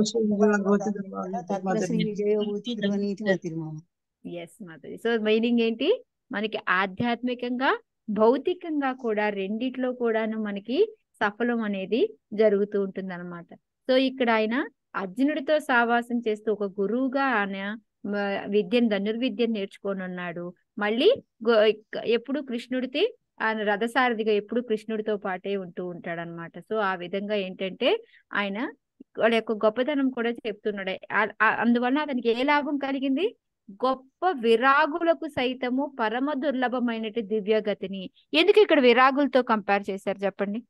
తత్ర శ్రీ విజయోభూతి ధ్రువనీతి మతిర్మమ ఎస్ మాతాజీ సో మీనింగ్ ఏంటి మనకి ఆధ్యాత్మికంగా భౌతికంగా కూడా రెండిట్లో కూడాను మనకి సఫలం అనేది జరుగుతూ ఉంటుంది అనమాట సో ఇక్కడ ఆయన అర్జునుడితో సావాసం చేస్తూ ఒక గురువుగా ఆయన మ, విద్యను ధనుర్విద్యను నేర్చుకొని ఉన్నాడు మళ్ళీ గో- ఇక్క- ఎప్పుడు కృష్ణుడికి ఆయన రథసారథిగా ఎప్పుడు కృష్ణుడితో పాటే ఉంటూ ఉంటాడు అనమాట సో ఆ విధంగా ఏంటంటే ఆయన వాళ్ళ యొక్క గొప్పతనం కూడా చెప్తున్నాడు ఆ- ఆ- అందువల్ల అతనికి ఏ లాభం కలిగింది గొప్ప విరాగులకు సైతము పరమ దుర్లభమైనటి దివ్యగతిని ఎందుకు ఇక్కడ విరాగులతో కంపేర్ చేశారు చెప్పండి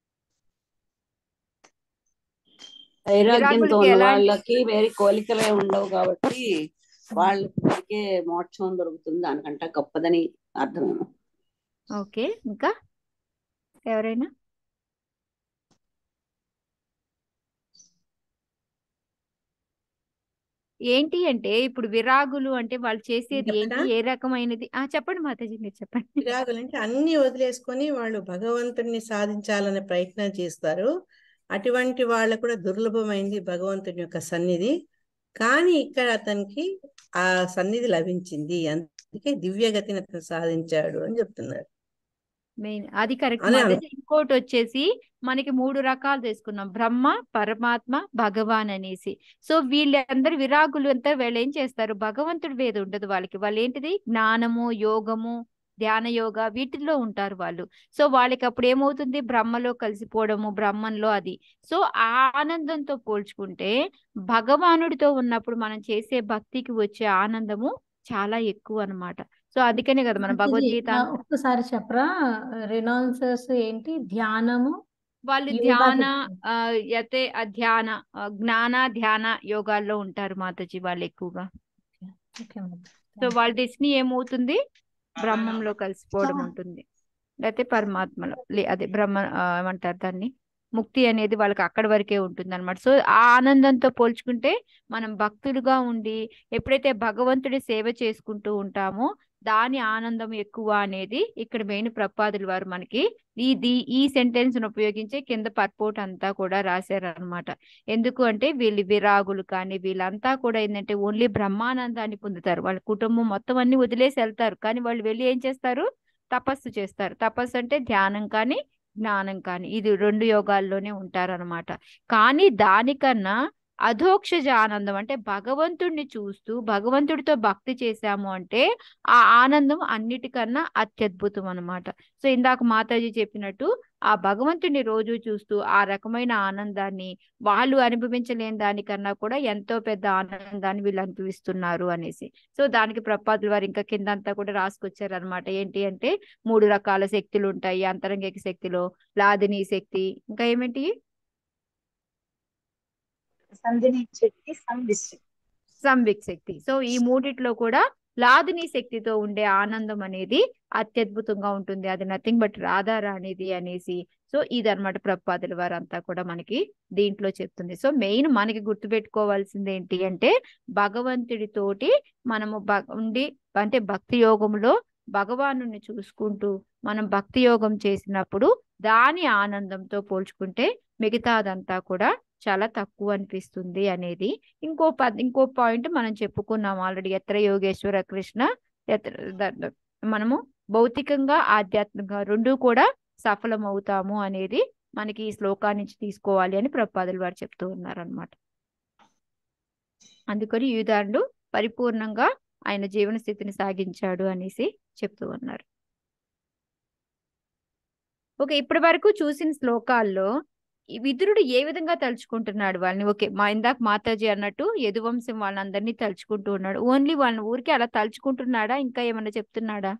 వైరాగ్యంతో విరాగులకి ఉన్న ఎలాంటి వాళ్ళకి వేరే కోలికలే ఉండవు కాబట్టి వాళ్ళకి మోక్షం దొరుకుతుంది దానికంటే గొప్పదని అర్థమేమో ఓకే ఇంకా ఎవరైనా ఏంటి అంటే ఇప్పుడు విరాగులు అంటే వాళ్ళు చేసేది ఏంటి చెప్పనా? ఏ రకమైనది ఆ చెప్పండి మాతాజీ మీరు చెప్పండి విరాగులంటే అన్ని వదిలేసుకొని వాళ్ళు భగవంతుడిని సాధించాలనే ప్రయత్నం చేస్తారు అటువంటి వాళ్ళకు కూడా దుర్లభమైంది భగవంతుని యొక్క సన్నిధి కానీ ఇక్కడ అతనికి ఆ సన్నిధి లభించింది అందుకే దివ్యగతిని అతను సాధించాడు అని చెప్తున్నారు మెయిన్ అది కరెక్ట్ అని అను మాతాజీ ఇంకోటి వచ్చేసి మనకి మూడు రకాలు తీసుకున్నాం బ్రహ్మ పరమాత్మ భగవాన్ అనేసి సో వీళ్ళందరూ విరాగులు అంతా వీళ్ళు ఏం చేస్తారు భగవంతుడి వేద ఉండదు వాళ్ళకి వాళ్ళు ఏంటిది జ్ఞానము యోగము ధ్యాన యోగ వీటిల్లో ఉంటారు వాళ్ళు సో వాళ్ళకి అప్పుడు ఏమవుతుంది బ్రహ్మలో కలిసిపోవడము బ్రహ్మంలో అది సో ఆ ఆనందంతో పోల్చుకుంటే భగవానుడితో ఉన్నప్పుడు మనం చేసే భక్తికి వచ్చే ఆనందము చాలా ఎక్కువ అన్నమాట సో అందుకనే కదా మన మాతాజీ భగవద్గీత ఆ, అంతా ఒక్కసారి చెప్పరా రినాన్సర్స్ ఏంటి ధ్యానము వాళ్ళు యోగా ధ్యాన శక్తి ఆ, యతే ఆ ధ్యాన ఆ, జ్ఞాన ధ్యాన యోగాల్లో ఉంటారు మాతాజీ వాళ్ళు ఎక్కువగా ఓకే మాతాజీ సో వాళ్ళ డెస్టినీ ఏమవుతుంది బ్రహ్మంలో కలిసిపోవడం ఉంటుంది లేకపోతే పరమాత్మలో లే అదే బ్రహ్మ ఆ, ఏమంటారు దాన్ని ముక్తి అనేది వాళ్ళకి అక్కడి వరకే ఉంటుంది అనమాట సో ఆ ఆనందంతో పోల్చుకుంటే మనం భక్తులుగా ఉండి ఎప్పుడైతే భగవంతుడి సేవ చేసుకుంటూ ఉంటామో దాని ఆనందం ఎక్కువ అనేది ఇక్కడ మెయిన్ ప్రపాదులు వారు మనకి ఈ దీ- ఈ సెంటెన్స్ ఉపయోగించే కింద పర్పోర్ట్ అంతా కూడా రాశారు అనమాట ఎందుకు అంటే వీళ్ళు విరాగులు కానీ వీళ్ళంతా కూడా ఏంటంటే ఓన్లీ బ్రహ్మానందాన్ని పొందుతారు వాళ్ళ కుటుంబం మొత్తం అన్ని వదిలేసి వెళ్తారు కానీ వాళ్ళు వెళ్ళి ఏం చేస్తారు తపస్సు చేస్తారు తపస్సు అంటే ధ్యానం కానీ జ్ఞానం కానీ ఇది రెండు యోగాల్లోనే ఉంటారన్నమాట కానీ దానికన్నా అధోక్షజ ఆనందం అంటే భగవంతుడిని చూస్తూ భగవంతుడితో భక్తి చేశాము అంటే ఆ ఆనందం అన్నిటికన్నా అత్యద్భుతం అన్నమాట సో ఇందాక మాతాజీ చెప్పినట్టు ఆ భగవంతుడిని రోజు చూస్తూ ఆ రకమైన ఆనందాన్ని వాళ్ళు అనుభవించలేని దానికన్నా కూడా ఎంతో పెద్ద ఆనందాన్ని వీళ్ళు అనుభవిస్తున్నారు అనేసి సో దానికి ప్రపాదులు వారు ఇంకా కింద అంతా కూడా రాసుకొచ్చారు అనమాట ఏంటి అంటే మూడు రకాల శక్తులు ఉంటాయి అంతరంగిక శక్తిలో లాదిని శక్తి ఇంకా ఏమిటి సంధిని శక్తి సంవిశక్తి సంవిక్ శక్తి సో ఈ మూడిట్లో కూడా లాదిని శక్తితో ఉండే ఆనందం అనేది అత్యద్భుతంగా ఉంటుంది అది నథింగ్ బట్ రాధారాణిది అనేసి సో ఇదన్నమాట ప్రపాదుల వారంతా కూడా మనకి దీంట్లో చెప్తుంది సో మెయిన్ మనకి గుర్తుపెట్టుకోవాల్సింది ఏంటి అంటే భగవంతుడితోటి మనము బ- ఉండి అంటే భక్తి యోగంలో భగవాను చూసుకుంటూ మనం భక్తి యోగం చేసినప్పుడు దాని ఆనందంతో పోల్చుకుంటే మిగతాదంతా కూడా చాలా తక్కువ అనిపిస్తుంది అనేది ఇంకో పద్ ఇంకో పాయింట్ మనం చెప్పుకున్నాం ఆల్రెడీ ఎత్ర యోగేశ్వర కృష్ణ ఎత్ర ద- ద- మనము భౌతికంగా ఆధ్యాత్మికంగా రెండు కూడా సఫలం అవుతాము అనేది మనకి ఈ శ్లోకా నుంచి తీసుకోవాలి అని ప్రపాదులు వారు చెప్తూ ఉన్నారు అనమాట అందుకని యూదాండు పరిపూర్ణంగా ఆయన జీవన స్థితిని సాగించాడు అనేసి చెప్తూ ఉన్నారు ఓకే ఇప్పటి వరకు చూసిన శ్లోకాల్లో ఈ విదురుడు ఏ విధంగా తలుచుకుంటున్నాడు వాళ్ళని ఓకే మా ఇందాక మాతాజీ అన్నట్టు యదువంశం వాళ్ళందరినీ తలుచుకుంటూ ఉన్నాడు ఓన్లీ వాళ్ళని ఊరికి అలా తలుచుకుంటున్నాడా ఇంకా ఏమన్నా చెప్తున్నాడా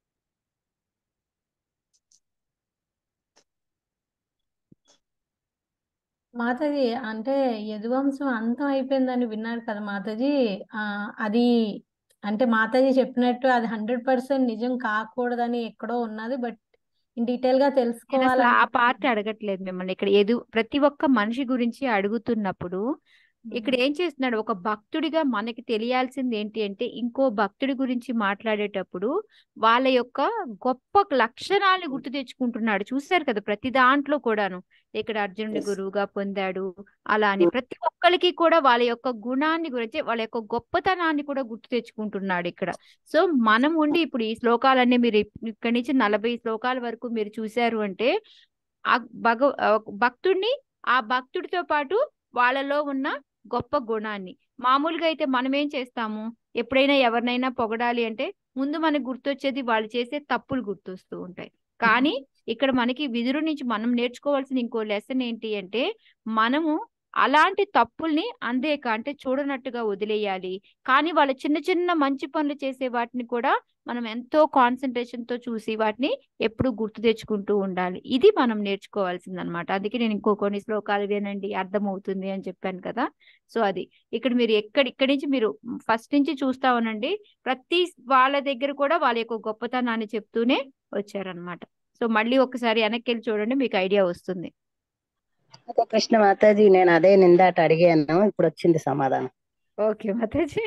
మాతాజీ అంటే యదువంశం అంతం అయిపోయిందని విన్నారు కదా మాతాజీ ఆ అది అంటే మాతాజీ చెప్పినట్టు అది హండ్రెడ్ పర్సెంట్ నిజం కాకూడదని ఎక్కడో ఉన్నది బట్ డీటెయిల్ గా నేను అసలు ఆ తెలుసుకోవాలని పార్ట్ అడగట్లేదు మిమ్మల్ని ఇక్కడ ఎదు ప్రతి ఒక్క మనిషి గురించి అడుగుతున్నప్పుడు ఇక్కడ ఏం చేస్తున్నాడు ఒక భక్తుడిగా మనకి తెలియాల్సింది ఏంటి అంటే ఇంకో భక్తుడి గురించి మాట్లాడేటప్పుడు వాళ్ళ యొక్క గొప్ప లక్షణాలను గుర్తు తెచ్చుకుంటున్నాడు చూశారు కదా ప్రతి దాంట్లో కూడాను ఇక్కడ అర్జునుడి Yes. గురువుగా పొందాడు అలా అని ప్రతి ఒక్కరికి కూడా వాళ్ళ యొక్క గుణాన్ని గురించి వాళ్ళ యొక్క గొప్పతనాన్ని కూడా గుర్తు తెచ్చుకుంటున్నాడు ఇక్కడ సో మనం ఉండి ఇప్పుడు ఈ శ్లోకాలన్నీ మీరు ఇప్- ఇక్కడి నుంచి నలభై శ్లోకాల వరకు మీరు చూశారు అంటే ఆ భగ ఆ భక్తుడిని ఆ భక్తుడితో పాటు వాళ్ళలో ఉన్న గొప్ప గుణాన్ని మామూలుగా అయితే మనం ఏం చేస్తాము ఎప్పుడైనా ఎవరినైనా పొగడాలి అంటే ముందు మనకు గుర్తొచ్చేది వాళ్ళు చేసే తప్పులు గుర్తొస్తూ ఉంటాయి కానీ ఇక్కడ మనకి విదురు నుంచి మనం నేర్చుకోవాల్సిన ఇంకో లెసన్ ఏంటి అంటే మనము అలాంటి తప్పుల్ని అందేక అంటే చూడనట్టుగా వదిలేయాలి కానీ వాళ్ళ చిన్న చిన్న మంచి పనులు చేసే వాటిని కూడా మనం ఎంతో కాన్సన్ట్రేషన్ తో చూసి వాటిని ఎప్పుడు గుర్తు తెచ్చుకుంటూ ఉండాలి ఇది మనం నేర్చుకోవాల్సింది అనమాట అందుకే నేను ఇంకో కొన్ని శ్లోకాలు వినండి అర్థమవుతుంది అని చెప్పాను కదా సో అది ఇక్కడ మీరు ఎక్కడ ఇక్కడి నుంచి మీరు ఫస్ట్ నుంచి చూస్తా ఉనండి ప్రతి వాళ్ళ దగ్గర కూడా వాళ్ళ యొక్క గొప్పతనాన్ని చెప్తూనే వచ్చారనమాట సో మళ్ళీ ఒకసారి వెనక్కి వెళ్ళి చూడండి మీకు ఐడియా వస్తుంది అదే కృష్ణ మాతాజీ నేను అదే నిందాట అడిగాను ఇప్పుడు వచ్చింది సమాధానం okay Mataji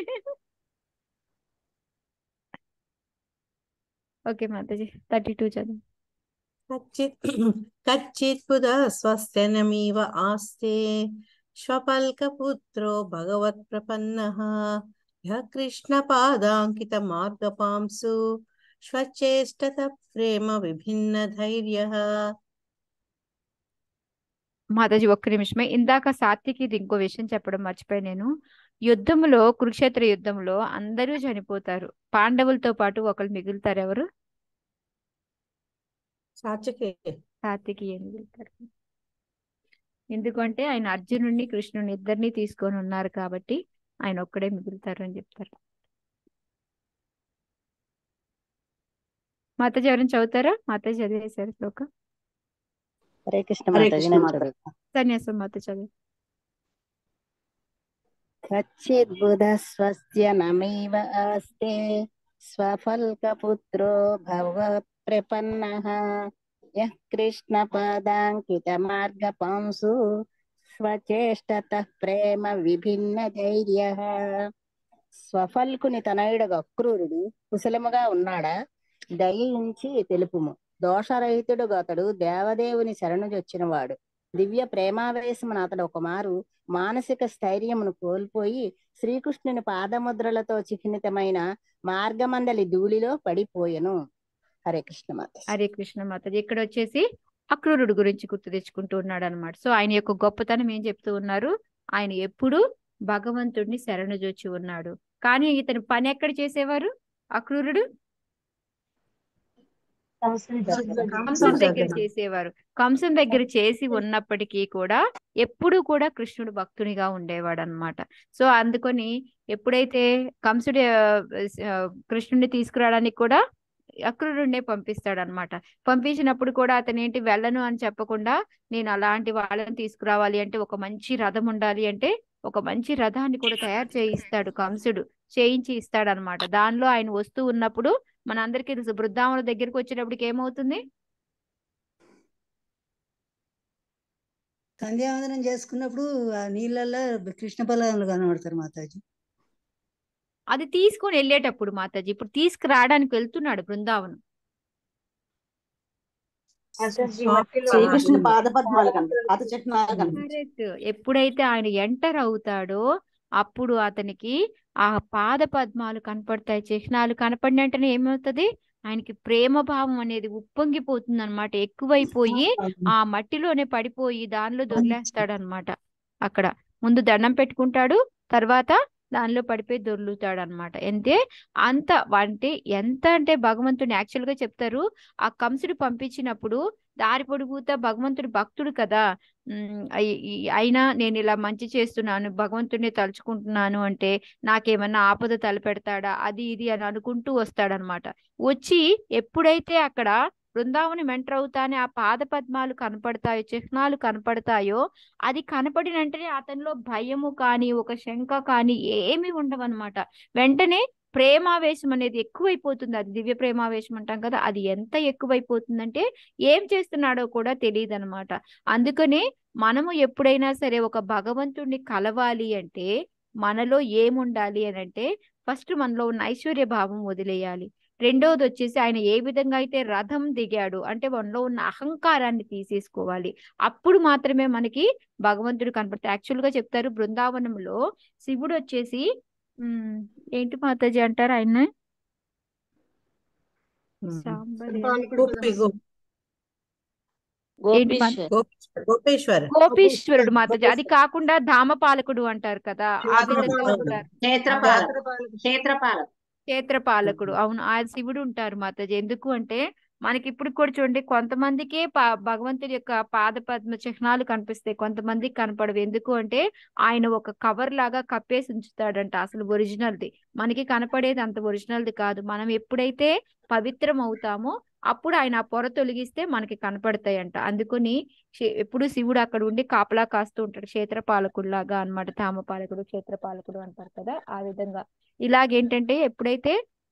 okay Mataji thirty two చదువు కచ్చిత్ కచ్చిత్ బుధ స్వస్యనమివ ఆస్తే శ్వపల్కపుత్రో భగవత్ ప్రపన్నః యః కృష్ణ పాదాంకిత మార్గపాంసు స్వచేష్టత ప్రేమ విభిన్న ధైర్య మాతాజీ ఒక్క నిమిషమే ఇందాక సాత్వికి ఇది ఇంకో విషయం చెప్పడం మర్చిపోయి నేను యుద్ధంలో కురుక్షేత్ర యుద్ధంలో అందరూ చనిపోతారు పాండవులతో పాటు ఒకరు మిగులుతారు ఎవరు సాత్వికే సాత్వికి మిగులుతారు ఎందుకంటే ఆయన అర్జునుడిని కృష్ణుని ఇద్దరిని తీసుకొని ఉన్నారు కాబట్టి ఆయన ఒక్కడే మిగులుతారు అని చెప్తారు మాతాజీ ఎవరైనా చదువుతారా మాతాజీ చదివేశారు శ్లోక హరే కృష్ణ హరే మాతాజీ కృష్ణ నేను మాత చదువుతా సన్యాసం మాత చదువు కచ్చిద్బుధ స్వస్య నమైవ ఆస్తే స్వఫల్కపుత్రో భగవత్ ప్రపన్నః యః కృష్ణ పాదాంకిత మార్గపాంసు స్వచేష్టత ప్రేమ విభిన్న ధైర్య స్వఫల్కుని తనయుడగా అక్రూరుడు కుశలముగా ఉన్నాడా దయించి తెలుపుము దోషరహితుడుగా అతడు దేవదేవుని శరణుజొచ్చినవాడు దివ్య ప్రేమావేశమున అతడు ఒకమారు మానసిక స్థైర్యమును కోల్పోయి శ్రీకృష్ణుని పాదముద్రలతో చిహ్నితమైన మార్గమండలి ధూళిలో పడిపోయెను హరే కృష్ణ మాత హరే కృష్ణ మాతాజీ ఇక్కడ వచ్చేసి అక్రూరుడు గురించి గుర్తు తెచ్చుకుంటూ ఉన్నాడు అనమాట సో ఆయన యొక్క గొప్పతనం ఏం చెప్తూ ఉన్నారు ఆయన ఎప్పుడు భగవంతుడిని శరణుజొచ్చి ఉన్నాడు కానీ ఇతను పని ఎక్కడ చేసేవారు అక్రూరుడు కంసుని దగ్గర కంసుని దగ్గర చేసేవారు కంసుని దగ్గర చేసి ఉన్నప్పటికీ కూడా ఎప్పుడు కూడా కృష్ణుడు భక్తునిగా ఉండేవాడు అనమాట సో అందుకని ఎప్పుడైతే కంసుడి ఆ, ఆ, కృష్ణుడిని తీసుకురావడానికి కూడా అక్రూరుడినే పంపిస్తాడు అనమాట పంపించినప్పుడు కూడా అతను ఏంటి వెళ్ళను అని చెప్పకుండా నేను అలాంటి వాళ్ళని తీసుకురావాలి అంటే ఒక మంచి రథం ఉండాలి అంటే ఒక మంచి రథాన్ని కూడా తయారు చేయిస్తాడు కంసుడు చేయించి ఇస్తాడు అనమాట దానిలో ఆయన వస్తూ ఉన్నప్పుడు మనందరికీ తెలుసు బృందావన దగ్గరికి వచ్చేటప్పటికి ఏమవుతుంది సంధ్యావందనం చేసుకున్నప్పుడు ఆ నీళ్ళల్లో కృష్ణ బలరాములు కనబడతారు మాతాజీ అది తీసుకొని వెళ్ళేటప్పుడు మాతాజీ ఇప్పుడు తీసుకురావడానికి వెళ్తున్నాడు బృందావనం మాతాజీ మట్టిలో శ్రీకృష్ణుని పాద పద్మాలు కనిపి పాద చిహ్నాలు కనిపించాయి కరెక్ట్ ఎప్పుడైతే ఆయన ఎంటర్ అవుతాడో అప్పుడు అతనికి ఆ పాద పద్మాలు కనపడతాయి చిహ్నాలు కనపడిన వెంటనే ఏమవుతుంది ఆయనకి ప్రేమ భావం అనేది ఉప్పొంగిపోతుంది అనమాట ఎక్కువైపోయి ఆ మట్టిలోనే పడిపోయి దానిలో దొర్లేస్తాడు అనమాట అక్కడ ముందు దండం పెట్టుకుంటాడు తర్వాత దానిలో పడిపోయి దొర్లుతాడు అనమాట అంతే అంత అంటే ఎంత అంటే భగవంతుని యాక్చువల్ గా చెప్తారు ఆ కంసుడు పంపించినప్పుడు దారి పొడుగుతా భగవంతుడు భక్తుడు కదా ఉమ్, అయి- ఈ- అయినా నేను ఇలా మంచి చేస్తున్నాను భగవంతుడిని తలుచుకుంటున్నాను అంటే నాకేమన్నా ఆపద తలపెడతాడా అది ఇది అని అనుకుంటూ వస్తాడనమాట వచ్చి ఎప్పుడైతే అక్కడ బృందావనం ఎంటర్ అవుతానే ఆ పాద పద్మాలు కనపడతాయో చిహ్నాలు కనపడతాయో అది కనపడిన వెంటనే అతనిలో భయము కానీ ఒక శంక కానీ ఏమీ ఉండవన్నమాట వెంటనే ప్రేమావేశం అనేది ఎక్కువైపోతుంది అది దివ్య ప్రేమావేశం అంటాం కదా అది ఎంత ఎక్కువైపోతుందంటే ఏం చేస్తున్నాడో కూడా తెలియదు అనమాట అందుకని మనము ఎప్పుడైనా సరే ఒక భగవంతుడిని కలవాలి అంటే మనలో ఏముండాలి అని అంటే ఫస్ట్ మనలో ఉన్న ఐశ్వర్య భావం వదిలేయాలి రెండవది వచ్చేసి ఆయన ఏ విధంగా అయితే రథం దిగాడు అంటే మనలో ఉన్న అహంకారాన్ని తీసేసుకోవాలి అప్పుడు మాత్రమే మనకి భగవంతుడు కనపడతాడు యాక్చువల్ గా చెప్తారు బృందావనంలో శివుడు వచ్చేసి ఉమ్, ఏంటి మాతాజీ అంటారు ఆయన సాంబరి గోపి గో- ఏంటి మా- గోపీశ్వర్ గోపేశ్వర్ గోపీశ్వరుడు మాతాజీ అది కాకుండా ధామపాలకుడు అంటారు కదా ఆ విధంగా అవును. ఉంటారు క్షేత్రపాలకుడు క్షేత్రపాలకుడు క్షేత్రపాలకుడు అవును ఆ శివుడు ఉంటారు మాతాజీ ఎందుకు అంటే మనకి ఇప్పుడు కూడా చూడండి కొంతమందికే పా- భగవంతుడి యొక్క పాద పద్మ చిహ్నాలు కనిపిస్తాయి కొంతమందికి కనపడవు ఎందుకు అంటే ఆయన ఒక కవర్ లాగా కప్పేసి ఉంచుతాడంట అసలు ఒరిజినల్ది మనకి కనపడేది అంత ఒరిజినల్ది కాదు మనం ఎప్పుడైతే పవిత్రం అవుతామో అప్పుడు ఆయన ఆ పొర తొలగిస్తే మనకి కనపడతాయంట అందుకని శి- ఎప్పుడు శివుడు అక్కడ ఉండి కాపలా కాస్తూ ఉంటాడు క్షేత్రపాలకుడు లాగా అనమాట తామపాలకుడు క్షేత్రపాలకుడు అంటారు కదా ఆ విధంగా ఇలాగేంటంటే ఎప్పుడైతే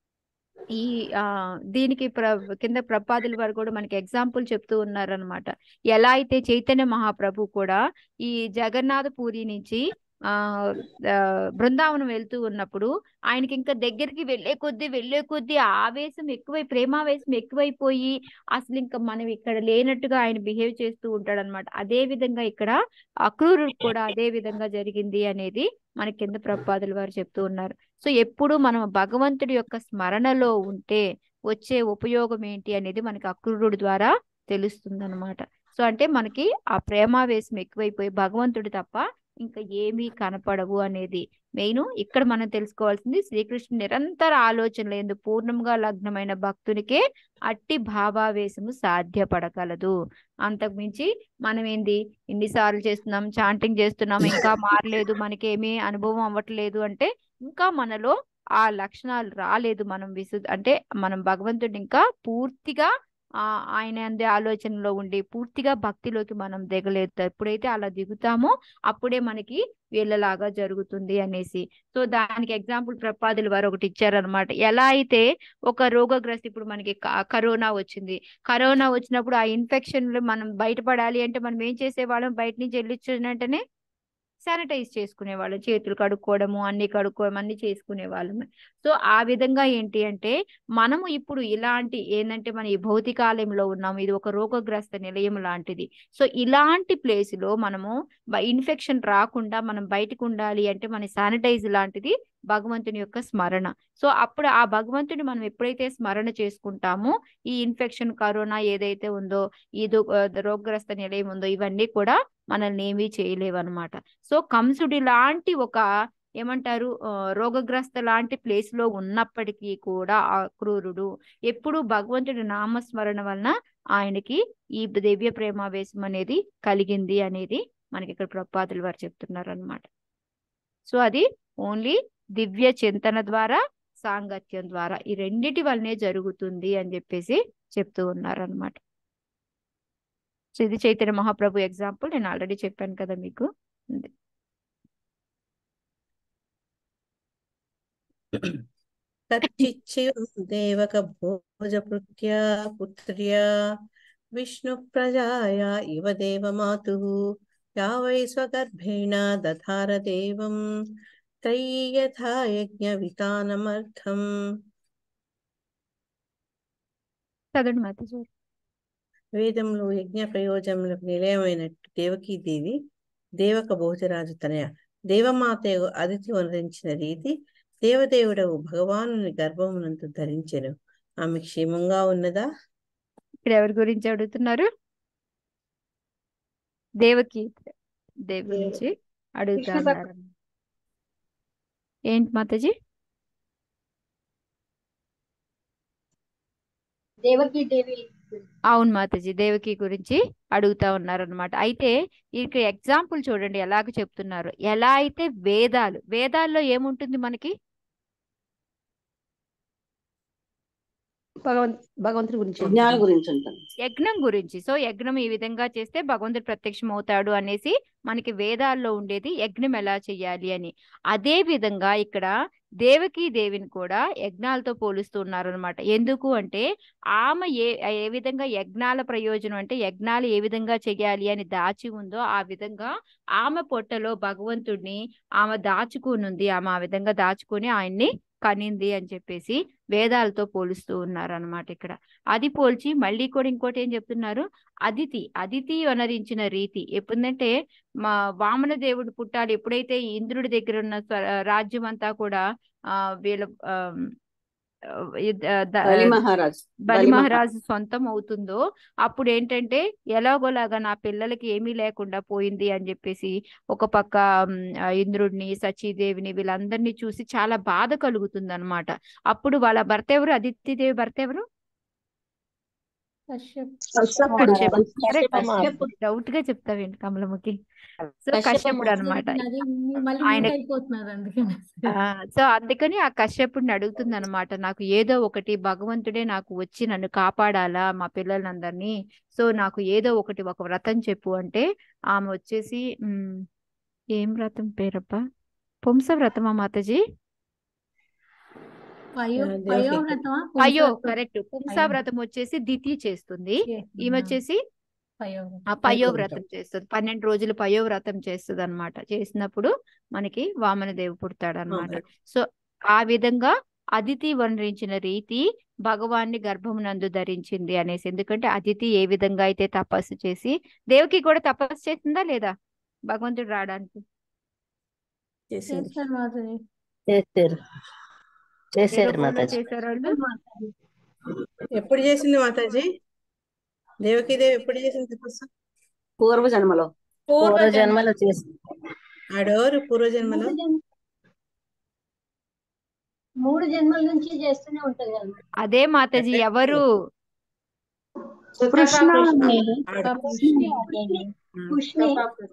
ఈ ఆ దీనికి ప్ర కింద ప్రపాదుల వారు కూడా మనకి ఎగ్జాంపుల్ చెప్తూ ఉన్నారనమాట ఎలా అయితే చైతన్య మహాప్రభు కూడా ఈ జగన్నాథ పూరి నుంచి ఆ ఆ, బృందావనం వెళ్తూ ఉన్నప్పుడు ఆయనకి ఇంకా దగ్గరికి వెళ్ళే కొద్దీ వెళ్ళే కొద్దీ ఆ ఆవేశం ఎక్కువై ప్రేమావేశం ఎక్కువైపోయి అసలు ఇంకా మనం ఇక్కడ లేనట్టుగా ఆయన బిహేవ్ చేస్తూ ఉంటాడు అనమాట అదే విధంగా ఇక్కడ అక్రూరుడు కూడా అదే విధంగా జరిగింది అనేది మన కింద ప్రపాదుల వారు చెప్తూ ఉన్నారు సో ఎప్పుడు మనం భగవంతుడి యొక్క స్మరణలో ఉంటే వచ్చే ఉపయోగం ఏంటి అనేది మనకి అక్రూరుడి ద్వారా తెలుస్తుంది అనమాట సో అంటే మనకి ఆ ప్రేమావేశం ఎక్కువైపోయి భగవంతుడు తప్ప ఇంకా ఏమీ కనపడవు అనేది మెయిన్ ఇక్కడ మనం తెలుసుకోవాల్సింది శ్రీకృష్ణుడు నిరంతర ఆలోచనలు ఎందు పూర్ణంగా లగ్నమైన భక్తునికే అట్టి భావావేశము సాధ్యపడగలదు అంతకు మించి మనం ఏంది ఇన్నిసార్లు చేస్తున్నాం చాంటింగ్ చేస్తున్నాం ఇంకా మారలేదు మనకేమీ అనుభవం అవ్వట్లేదు అంటే ఇంకా మనలో ఆ లక్షణాలు రాలేదు మనం విసు అంటే మనం భగవంతుడిని ఇంకా పూర్తిగా ఆ ఆయన అందే ఆలోచనలో ఉండి పూర్తిగా భక్తిలోకి మనం దిగలేదు ఎప్పుడైతే అలా దిగుతామో అప్పుడే మనకి వీళ్ళలాగా జరుగుతుంది అనేసి సో దానికి ఎగ్జాంపుల్ ప్రపాదులు వారు ఒకటి ఇచ్చారనమాట ఎలా అయితే ఒక రోగగ్రస్త ఇప్పుడు మనకి క- కరోనా వచ్చింది కరోనా వచ్చినప్పుడు ఆ ఇన్ఫెక్షన్ మనం బయటపడాలి అంటే మనం ఏం చేసేవాళ్ళం బయట నుంచి వెళ్ళొచ్చిన వెంటనే శానిటైజ్ చేసుకునే వాళ్ళం చేతులు కడుక్కోవడము అన్ని కడుక్కోవడం అన్ని చేసుకునే వాళ్ళము సో ఆ విధంగా ఏంటి అంటే మనము ఇప్పుడు ఇలాంటి ఏంటంటే మన ఈ భౌతికాలయంలో ఉన్నాము ఇది ఒక రోగగ్రస్త నిలయం లాంటిది సో ఇలాంటి ప్లేస్ లో మనము ఇన్ఫెక్షన్ రాకుండా మనం బయటకు ఉండాలి అంటే మన శానిటైజ్ లాంటిది భగవంతుని యొక్క స్మరణ సో అప్పుడు ఆ భగవంతుని మనం ఎప్పుడైతే స్మరణ చేసుకుంటామో ఈ ఇన్ఫెక్షన్ కరోనా ఏదైతే ఉందో ఈ దో- ఆ, రోగగ్రస్త నిలయం ఉందో ఇవన్నీ కూడా మనల్ని ఏమీ చేయలేవు అనమాట సో కంసుడి లాంటి ఒక ఏమంటారు ఆ, రోగగ్రస్త లాంటి ప్లేస్ లో ఉన్నప్పటికీ కూడా ఆ క్రూరుడు ఎప్పుడు భగవంతుడి నామస్మరణ వలన ఆయనకి ఈ దివ్య ప్రేమావేశం అనేది కలిగింది అనేది మనకి ఇక్కడ ప్రపాదులు వారు చెప్తున్నారు అనమాట సో అది ఓన్లీ దివ్య చింతన ద్వారా సాంగత్యం ద్వారా ఈ రెండిటి వల్లనే జరుగుతుంది అని చెప్పేసి చెప్తూ ఉన్నారు అనమాట సో ఇది చైతన్య మహాప్రభు ఎగ్జాంపుల్ నేను ఆల్రెడీ చెప్పాను కదా మీకు ఉంది. కచ్చిచ్చియం దేవక భోజపృత్యా పుత్ర్యా విష్ణు ప్రజాయ ఇవ దేవమాతు యా వై స్వగర్భేణ దధార దేవం త్రయీ యథా యజ్ఞ వితానమర్థం చదవండి మాతాజీ వేదంలో యజ్ఞ ప్రయోజనములకు నిలయమైనట్టు దేవకీదేవి దేవక భోజరాజు తనయ దేవమాత అదితి వనరించిన రీతి దేవదేవుడవు భగవానుని గర్భమునందు ధరించెను ఆమె క్షేమంగా ఉన్నదా ఇక్కడ ఎవరి గురించి అడుగుతున్నారు దేవకి దేవి గురించి అడుగుతా కృష్ణ భక్తు- ఉన్నారు ఏంటి మాతాజీ దేవకి దేవి అవును మాతాజీ దేవకి గురించి అడుగుతా ఉన్నారనమాట అయితే ఇక్కడ ఎగ్జాంపుల్ చూడండి ఎలాగ చెప్తున్నారు ఎలా అయితే వేదాలు వేదాల్లో ఏముంటుంది మనకి భగవంత్ భగవంతుడి గురించి యజ్ఞాల గురించి ఉంటుంది యజ్ఞం గురించి సో యజ్ఞం ఈ విధంగా చేస్తే భగవంతుడు ప్రత్యక్షం అవుతాడు అనేసి మనకి వేదాల్లో ఉండేది యజ్ఞం ఎలా చెయ్యాలి అని అదే విధంగా ఇక్కడ దేవకీ దేవిని కూడా యజ్ఞాలతో పోలుస్తూ ఉన్నారనమాట ఎందుకు అంటే ఆమె ఏ ఏ విధంగా యజ్ఞాల ప్రయోజనం అంటే యజ్ఞాలు ఏ విధంగా చెయ్యాలి అని దాచి ఉందో ఆ విధంగా ఆమె పొట్టలో భగవంతుడిని ఆమె దాచుకునుంది ఆమె ఆ విధంగా దాచుకొని ఆయన్ని కనింది అని చెప్పేసి వేదాలతో పోలుస్తూ ఉన్నారు అనమాట ఇక్కడ అది పోల్చి మళ్ళీ కూడా ఇంకోటి ఏం చెప్తున్నారు అదితి అదితి వనరించిన రీతి ఎప్పుడంటే మా వామన దేవుడు పుట్టాలి ఎప్పుడైతే ఈ ఇంద్రుడి దగ్గర ఉన్న స్వ- రాజ్యం అంతా కూడా ఆ వీళ్ళ ఆ, ఇద్- ఆ, ద- బలి మహారాజ్ బలి బలి మహా మహారాజు సొంతం అవుతుందో అప్పుడు ఏంటంటే ఎలాగోలాగా నా పిల్లలకి ఏమీ లేకుండా పోయింది అని చెప్పేసి ఒక పక్క ఉమ్, ఆ ఇంద్రుడిని సచీదేవిని వీళ్ళందరినీ చూసి చాలా బాధ కలుగుతుంది అనమాట అప్పుడు వాళ్ళ భర్త ఎవరు అదితిదేవి భర్త ఎవరు కశ్యప్ కశ్యప్ అరే కశ్యప డౌట్ గా చెప్తావేంటి కమలముఖి సో కశ్యప కశ్యపుడు అనమాట అది మళ్ళీ ఆయన మ్యూట్ అయిపోతున్నారు అందుకని సో అందుకని ఆ కశ్యపుడిని అడుగుతుంది అనమాట నాకు ఏదో ఒకటి భగవంతుడే నాకు వచ్చి నన్ను కాపాడాలా మా పిల్లలందరినీ సో నాకు ఏదో ఒకటి ఒక వ్రతం చెప్పు అంటే ఆమె వచ్చేసి ఉమ్, ఏం వ్రతం పేరప్ప పుంస వ్రతమా మాతాజీ పయో ఆ, దేవకి పయోవ్రతమా అయ్యో పుంస కరెక్ట్ పుంస పయో వ్రతం వచ్చేసి దితి చేస్తుంది ఈమె చేస్తున్నా వచ్చేసి పయోవ్రతం ఆ పయో వ్రతం చేస్తుంది పన్నెండు రోజులు పయో వ్రతం చేస్తుంది అనమాట చేసినప్పుడు మనకి వామనదేవి పుడతాడు అనమాట సో ఆ విధంగా అదితి వర్ణించిన రీతి భగవాన్ని గర్భమునందు ధరించింది అనేసి ఎందుకంటే అదితి ఏ విధంగా అయితే తపస్సు చేసి దేవకి కూడా తపస్సు చేసిందా లేదా భగవంతుడు రావడానికి చేసింది చేస్తారు మాధురి చేశారు ఏ చేశారు రూపంలో మాతాజీ చేశారు వాళ్ళు ఎప్పుడు చేసింది మాతాజీ దేవకీదేవి ఎప్పుడు చేసింది తపస్సు పూర్వ జన్మలో పూర్వ జన్మలో చేసి ఆడెవరు పూర్వజన్మలో మూడు జన్మ మూడు జన్మల నుంచి చేస్తూనే ఉంటది కదా అదే మాతాజీ ఎవరు కృష్ణ ఆడు పుష్ణి పుష్ణి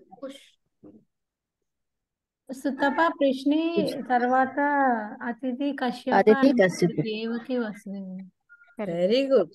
సుతప కృష్ణి తర్వాత అతిథి కశ్యప అదితి and కశ్యప దేవకి వస్తుంది వెరీ గుడ్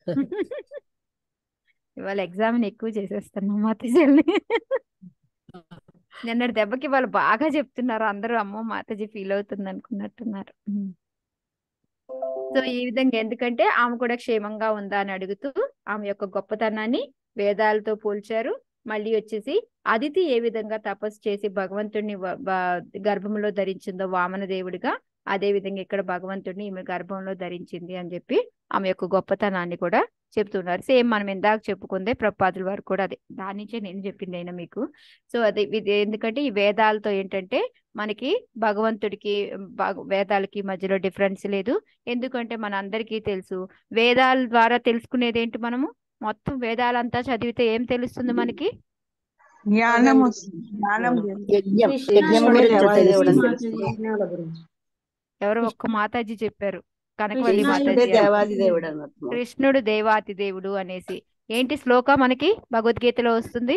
ఇవాళ ఎగ్జామ్ ఎక్కువ చేసేస్తున్నాం మాతాజీని నిన్నటి దెబ్బకి వాళ్ళు బాగా చెప్తున్నారు అందరూ అమ్మో మాతాజీ ఫీల్ అవుతుంది అనుకున్నట్టున్నారు ఉమ్. సో ఈ విధంగా ఎందుకంటే ఆమె కూడా క్షేమంగా ఉందా అని అడుగుతూ ఆమె యొక్క గొప్పతనాన్ని వేదాలతో పోల్చారు మళ్ళీ వచ్చేసి అదితి ఏ విధంగా తపస్సు చేసి భగవంతుడిని వ- బ- గర్భంలో ధరించిందో వామన దేవుడిగా అదే విధంగా ఇక్కడ భగవంతుడిని ఈమె గర్భంలో ధరించింది అని చెప్పి ఆమె యొక్క గొప్పతనాన్ని కూడా చెప్తున్నారు సేమ్ మనం ఇందాక చెప్పుకుందే ప్రపాదుల వారు కూడా అదే దాని నుంచే నేను చెప్పింది అయినా మీకు సో అది ఇది ఎందుకంటే ఈ వేదాలతో ఏంటంటే మనకి భగవంతుడికి భగ- వేదాలకి మధ్యలో డిఫరెన్స్ లేదు ఎందుకంటే మన అందరికీ తెలుసు వేదాల ద్వారా తెలుసుకునేది ఏంటి మనము మొత్తం వేదాలంతా చదివితే ఏం తెలుస్తుంది మనకి జ్ఞానం వస్తుంది జ్ఞానం తెలుస్తుంది. యజ్ఞం కృష్ణ యజ్ఞం కృష్ణుడే గురించి దేవాది దేవుడు అని తెలుస్తుంది తెలుస్తుంది ఎవరో ఒక్క మాతాజీ చెప్పారు కనకవల్లి కృష్ణ కృష్ణుడే మాతాజీ దేవాది దేవుడు అని అర్థం కృష్ణుడు దేవాతి దేవుడు అనేసి ఏంటి శ్లోక మనకి భగవద్గీతలో వస్తుంది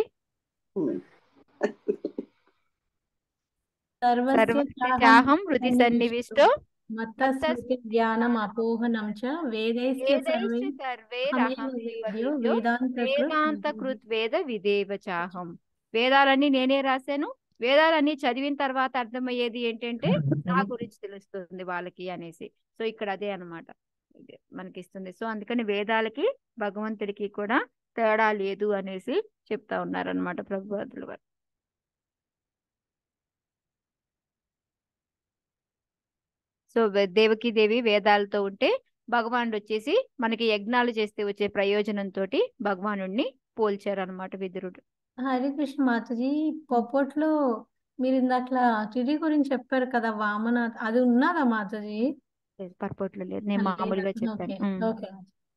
సర్వస్య సర్వస్య చాహం చాహం హృది సన్నివిష్టో మత్తస్మృతి జ్ఞానం అపోహనం చ వేదైశ్చ సర్వై వేదైశ్చ సర్వే హమేవ రహం వేద్యో వేద్యో వేదాంత వేదాంత కృత్ వేద విదేవ చాహం వేదాలన్నీ నేనే రాశాను వేదాలన్నీ చదివిన తర్వాత అర్థమయ్యేది ఏంటంటే నా గురించి తెలుస్తుంది వాళ్ళకి అనేసి సో ఇక్కడ అదే అన్నమాట ఇది మనకి ఇస్తుంది సో అందుకని వేదాలకి భగవంతుడికి కూడా తేడా లేదు అనేసి చెప్తా ఉన్నారనమాట ప్రభుపాదుల వారు సో వే- దేవకీ దేవి వేదాలతో ఉంటే భగవానుడు వచ్చేసి మనకి యజ్ఞాలు చేస్తే వచ్చే ప్రయోజనంతో భగవానుడిని పోల్చారనమాట విదురుడు హరే కృష్ణ మాతాజీ పొప్పట్లో మీరు ఇందాకలా తిథి గురించి చెప్పారు కదా వామన అది ఉన్నదా మాతాజీ పర్పోట్లో లేదు నేను మామూలుగా చెప్పాను ఓకే ఉమ్. ఓకే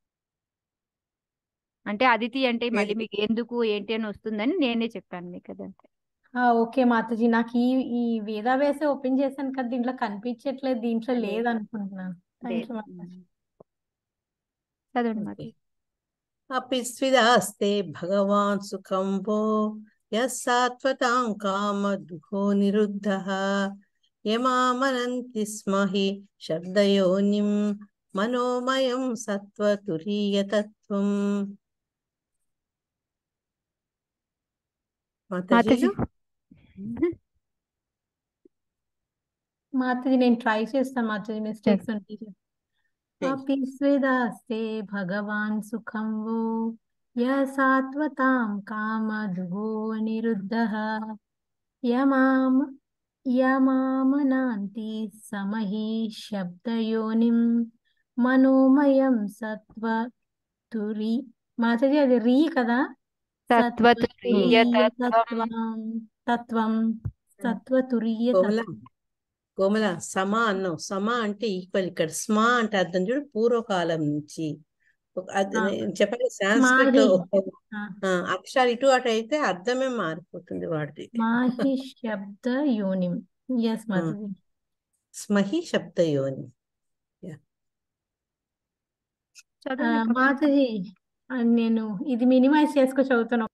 అంటే అదితి అంటే మళ్ళీ మీకు ఎందుకు ఏంటి అని వస్తుందని నేనే చెప్పాను మీకు అదంతే ఆ, ఓకే మాతాజీ నాకు ఈ ఈ వేదావేసే ఓపెన్ చేశాను కదా దీంట్లో కనిపించట్లేదు దీంట్లో లేదు. లేదు అనుకుంటున్నాను థ్యాంక్ లేదు యూ మాతాజీ చదవండి మాత अपि स्विदास्ते भगवान् सुखं वो यः सात्वतां कामदुःखो निरुद्धः यमामनन्ति स्म हि शब्दयोनिं मनोमयं सत्त्वतुरीयतत्त्वम् మాతాజీ మాతాజీ మాతాజీ నేను ట్రై చేస్తాను మాతాజీ మిస్టేక్స్ ఉంటే చెయ్. अपि स्वेदास्ते भगवान् सुखं वो यः सात्वतां कामदुःखो निरुद्धः यमाम यमामनान्ति समहि शब्दयोनिं మనోమయం సత్వ తురి మాతాజీ అది రీ కదా సత్వతురీయ తత్వం తత్వం తత్వం సత్వతురీయ కోమల తత్వం కోమల సమ అన్నావు సమ అంటే ఈక్వల్ ఇక్కడ స్మా అంటే అర్థం చూడు పూర్వకాలం నుంచి ఒక- అది ఆ, నేను చెప్పాలి సాంస్క్రిట్ లో మాహి ఒక ఆ, ఆ, అక్షరాలు ఇటు అటు అయితే అర్థమే మారిపోతుంది వాడిది మాహి శబ్ద యోనిం ఎస్ ఆ, మాతాజీ స్మహి శబ్దయోని Yeah. ఆ, చదవండి కమల మాతాజీ ఆ, నేను ఇది మినిమైజ్ చేసుకు చదువుతాను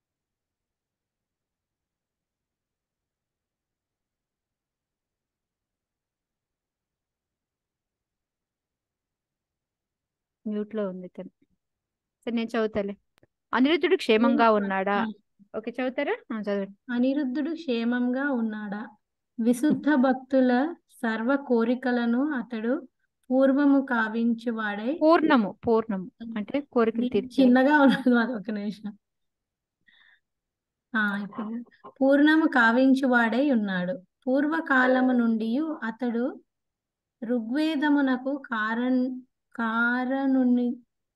మ్యూట్ లో ఉంది తను సరే నేను చదువుతాలే అనిరుద్ధుడు క్షేమంగా ఉన్నాడా ఓకే చదువుతారా ఆ, చదవండి అనిరుద్ధుడు క్షేమంగా ఉన్నాడా విశుద్ధ భక్తుల సర్వ కోరికలను అతడు పూర్వము కావించువాడై పూర్ణము పూర్ణము అంటే కోరికలు ఇది తీర్చేవాడు చిన్నగా ఉన్నది మాది ఒక నిమిషం ఆ ఇప్పుడు పూర్ణము కావించువాడై ఉన్నాడు పూర్వకాలము నుండి అతడు ఋగ్వేదమునకు కారణ్ కారణుని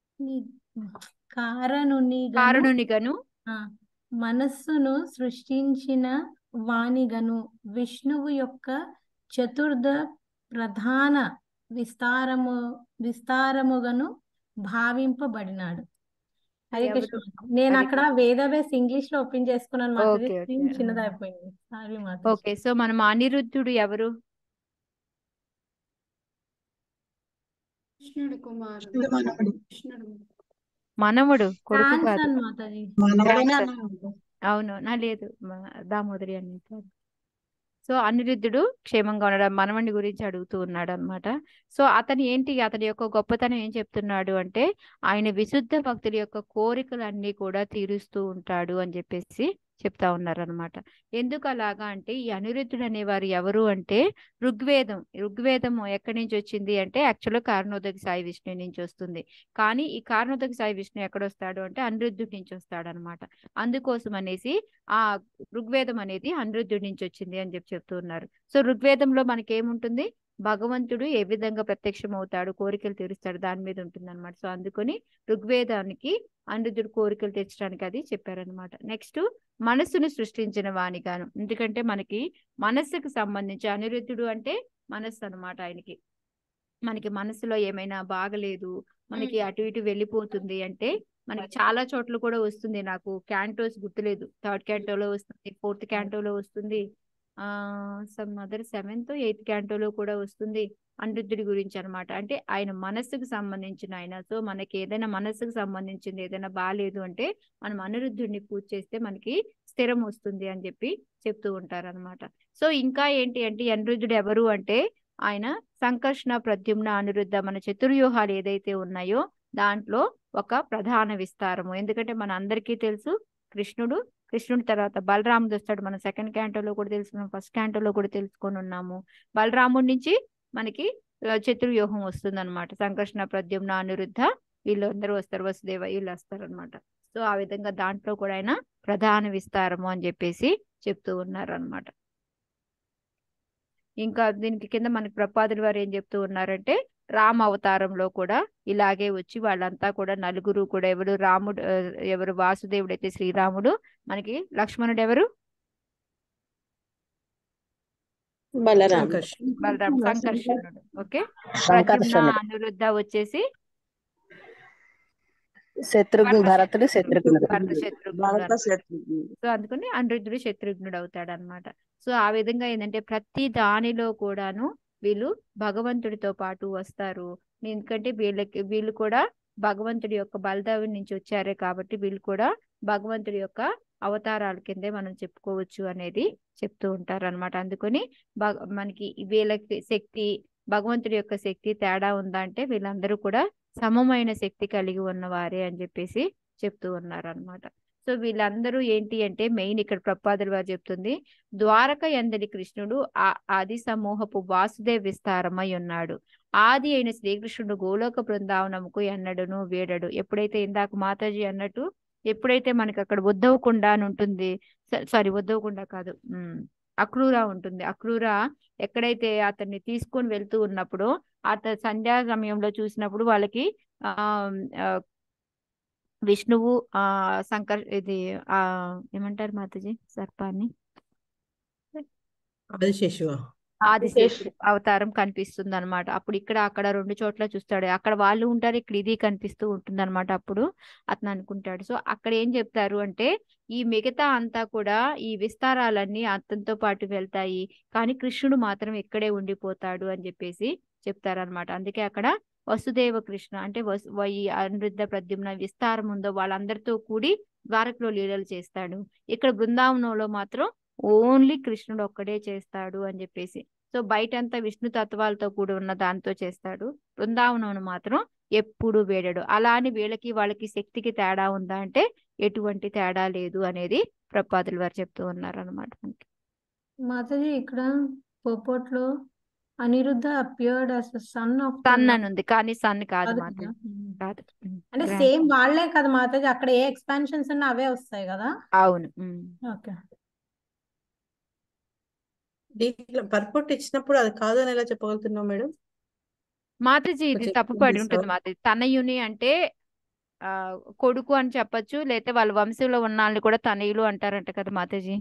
కారణునిగను కారణునిగను ఆ, మనస్సును సృష్టించిన వానిగను విష్ణువు యొక్క చతుర్థ ప్రధాన విస్తారము విస్తారముగను భావింపబడినాడు హరే ఎవరు కృష్ణ నేను హరే అక్కడ కృష్ణ వేదాభ్యాస్ ఇంగ్లీష్ లో ఓపెన్ చేసుకున్నాను మాతాజీ ఓకే ఓకే స్క్రీన్ చిన్నదైపోయింది సారీ మాతాజీ ఓకే సో మనం అనిరుద్ధుడు ఎవరు కృష్ణుడు కుమారుడు కృష్ణుడు మనవడు కృష్ణుడు మనవడు కొడుకు కాదు శాన్సన్ మాతాజీ మనవడనే శాంసన్ అన్నాడు అవును నా లేదు మ- దామోదరి అని కాదు. సో అనిరుద్ధుడు క్షేమంగా ఉన్నాడు మనవణ్ణి గురించి అడుగుతూ ఉన్నాడు అనమాట సో అతను ఏంటి అతని యొక్క గొప్పతనం ఏం చెప్తున్నాడు అంటే ఆయన విశుద్ధ భక్తుల యొక్క కోరికలన్నీ కూడా తీరుస్తూ ఉంటాడు అని చెప్పేసి చెప్తా ఉన్నారు అనమాట ఎందుకు అలాగా అంటే ఈ అనిరుద్ధుడు అనేవారు ఎవరు అంటే ఋగ్వేదం ఋగ్వేదం ఎక్కడి నుంచి వచ్చింది అంటే యాక్చువల్గా కారణోదక సాయి విష్ణు నుంచి వస్తుంది కానీ ఈ కారణోదక సాయి విష్ణు ఎక్కడ వస్తాడు అంటే అనిరుద్ధుడి నుంచి వస్తాడు అనమాట అందుకోసం అనేసి ఆ ఋగ్వేదం అనేది అనిరుద్ధుడి నుంచి వచ్చింది అని చెప్పి చెప్తూ ఉన్నారు సో ఋగ్వేదంలో మనకి ఏముంటుంది భగవంతుడు ఏ విధంగా ప్రత్యక్షం అవుతాడు కోరికలు తీరుస్తాడు దాని మీద ఉంటుంది అనమాట సో అందుకని ఋగ్వేదానికి అనిరుద్ధుడు కోరికలు తీర్చడానికి అది చెప్పారనమాట నెక్స్ట్ మనస్సును సృష్టించిన వానిగాను ఎందుకంటే మనకి మనస్సుకు సంబంధించి అనిరుద్ధుడు అంటే మనస్సు అన్నమాట ఆయనకి మనకి మనసులో ఏమైనా బాగలేదు మనకి అటు ఇటు వెళ్ళిపోతుంది అంటే మనకి చాలా చోట్ల కూడా వస్తుంది నాకు క్యాంటోస్ గుర్తులేదు థర్డ్ క్యాంటోలో వస్తుంది ఫోర్త్ క్యాంటోలో వస్తుంది ఆ సమ్ అదర్ సెవెంత్ ఎయిత్ క్యాంటోలో కూడా వస్తుంది అనిరుద్ధుడి గురించి అన్నమాట అంటే ఆయన మనస్సుకు సంబంధించిన ఆయన సో మనకి ఏదైనా మనస్సుకు సంబంధించింది ఏదైనా బాగాలేదు అంటే మనం అనిరుద్ధుడిని పూజ చేస్తే మనకి స్థిరం వస్తుంది అని చెప్పి చెప్తూ ఉంటారు అనమాట సో ఇంకా ఏంటి అంటే ఈ అనిరుద్ధుడు ఎవరు అంటే ఆయన సంకర్షణ ప్రద్యుమ్న అనిరుద్ధ మన చతుర్వ్యూహాలు ఏదైతే ఉన్నాయో దాంట్లో ఒక ప్రధాన విస్తారము ఎందుకంటే మన అందరికీ తెలుసు కృష్ణుడు కృష్ణుడి తర్వాత బలరాముడు వస్తాడు మనం సెకండ్ క్యాంటోలో కూడా తెలుసుకున్నాం ఫస్ట్ క్యాంటోలో కూడా తెలుసుకొని ఉన్నాము బలరాముడి నుంచి మనకి ఆ, చతుర్వ్యూహం వస్తుంది అనమాట సంకర్షణ ప్రద్యుమ్న అనిరుద్ధ వీళ్ళందరూ వస్తారు వసుదేవ వీళ్ళు వస్తారు అనమాట సో ఆ విధంగా దాంట్లో కూడా ఆయన ప్రధాన విస్తారము అని చెప్పేసి చెప్తూ ఉన్నారు అనమాట ఇంకా దీనికి కింద మనకి ప్రపాదుల వారు ఏం చెప్తూ ఉన్నారంటే రామ అవతారంలో కూడా ఇలాగే వచ్చి వాళ్ళంతా కూడా నలుగురు కూడా ఎవరు రాముడు ఆ, ఎవరు వాసుదేవుడు అయితే శ్రీరాముడు మనకి లక్ష్మణుడు ఎవరు బలరాం సంకర్షణ బలరాం సంకర్షణుడు ఓకే ప్రద్యుమ్న సంకర్షణుడు అనిరుద్ధ వచ్చేసి శత్రుఘ్న భరత భరతుడు శత్రుఘ్నుడు భరత శత్రుఘ్నుడు భరత అన్నమాట శత్రుఘ్నుడు సో అందుకని అనిరుద్ధుడు శత్రుఘ్నుడు అవుతాడు అనమాట సో ఆ విధంగా ఏంటంటే ప్రతి దానిలో కూడాను వీళ్ళు భగవంతుడితో పాటు వస్తారు ఎందుకంటే వీళ్ళకి వీళ్ళు కూడా భగవంతుడి యొక్క బలదేవుడి నుంచి వచ్చారే కాబట్టి వీళ్ళు కూడా భగవంతుడి యొక్క అవతారాల కిందే మనం చెప్పుకోవచ్చు అనేది చెప్తూ ఉంటారు అనమాట అందుకని భగ మనకి వీళ్ళకి శక్తి భగవంతుడి యొక్క శక్తి తేడా ఉందా అంటే వీళ్ళందరూ కూడా సమమైన శక్తి కలిగి ఉన్నవారే అని చెప్పేసి చెప్తూ ఉన్నారు అనమాట సో వీళ్ళందరూ ఏంటి అంటే మెయిన్ ఇక్కడ ప్రపాదులు వారు చెప్తుంది ద్వారక ఎందలి కృష్ణుడు ఆ ఆది సమూహపు వాసుదేవ విస్తారమై ఉన్నాడు ఆది అయిన శ్రీకృష్ణుడు గోలోక బృందావనముకు ఎన్నడను వేడడు ఎప్పుడైతే ఇందాక మాతాజీ అన్నట్టు ఎప్పుడైతే మనకి అక్కడ ఉద్దవకుండా అని ఉంటుంది సారీ ఉద్దవకుండా కాదు ఉమ్, అక్రూరా ఉంటుంది అక్రూరా ఎక్కడైతే అతన్ని తీసుకొని వెళ్తూ ఉన్నప్పుడు అత సంధ్యా సమయంలో చూసినప్పుడు వాళ్ళకి ఆ ఆ, విష్ణువు ఆ శంకర్ ఇది ఆ ఏమంటారు మాతాజీ సర్పాన్ని ఆదిశేషువా ఆదిశేషుడు అవతారం కనిపిస్తుంది అనమాట అప్పుడు ఇక్కడ అక్కడ రెండు చోట్ల చూస్తాడు అక్కడ వాళ్ళు ఉంటారు ఇక్కడ ఇది కనిపిస్తూ ఉంటుంది అనమాట అప్పుడు అతను అనుకుంటాడు సో అక్కడ ఏం చెప్తారు అంటే ఈ మిగతా అంతా కూడా ఈ విస్తారాలన్నీ అతనితో పాటు వెళ్తాయి కానీ కృష్ణుడు మాత్రం ఇక్కడే ఉండిపోతాడు అని చెప్పేసి చెప్తారనమాట అందుకే అక్కడ వసుదేవ కృష్ణ అంటే వసు వ- ఈ అనిరుద్ధ ప్రద్యుమ్న విస్తారం ఉందో వాళ్ళందరితో కూడి ద్వారకలో లీలలు చేస్తాడు ఇక్కడ బృందావనంలో మాత్రం ఓన్లీ కృష్ణుడు ఒక్కడే చేస్తాడు అని చెప్పేసి సో బయటంతా విష్ణు తత్వాలతో కూడి ఉన్న దాంతో చేస్తాడు బృందావనం మాత్రం ఎప్పుడు వేడడు అలా అని వీళ్ళకి వాళ్ళకి శక్తికి తేడా ఉందా అంటే ఎటువంటి తేడా లేదు అనేది ప్రపాదులు వారు చెప్తూ ఉన్నారు అనమాట మనకి మాతాజీ ఇక్కడ పోపోట్లో Aniruddha appeared as son of son అని ఉంది కానీ సన్ కాదు కాదు మాత కదా ఉమ్. కాదు ఉమ్, అంటే grand. సేమ్ వాళ్ళే కదా మాతాజీ అక్కడ ఏ ఎక్స్పాన్షన్స్ ఉన్నా అవే వస్తాయి కదా అవును ఉమ్. ఓకే దీంట్లో పర్పొట్ ఇచ్చినప్పుడు అది కాదు అని ఎలా చెప్పగలుగుతున్నావు మేడం మాతాజీ ఇది కొంచెం తప్పుపడి explain ఉంటుంది చేస్తావా? మాతాజీ తనయుని అంటే ఆ కొడుకు అని చెప్పొచ్చు లేకపోతే వాళ్ళ వంశంలో ఉన్న వాళ్ళని కూడా తనయులు అంటారంట కదా మాతాజీ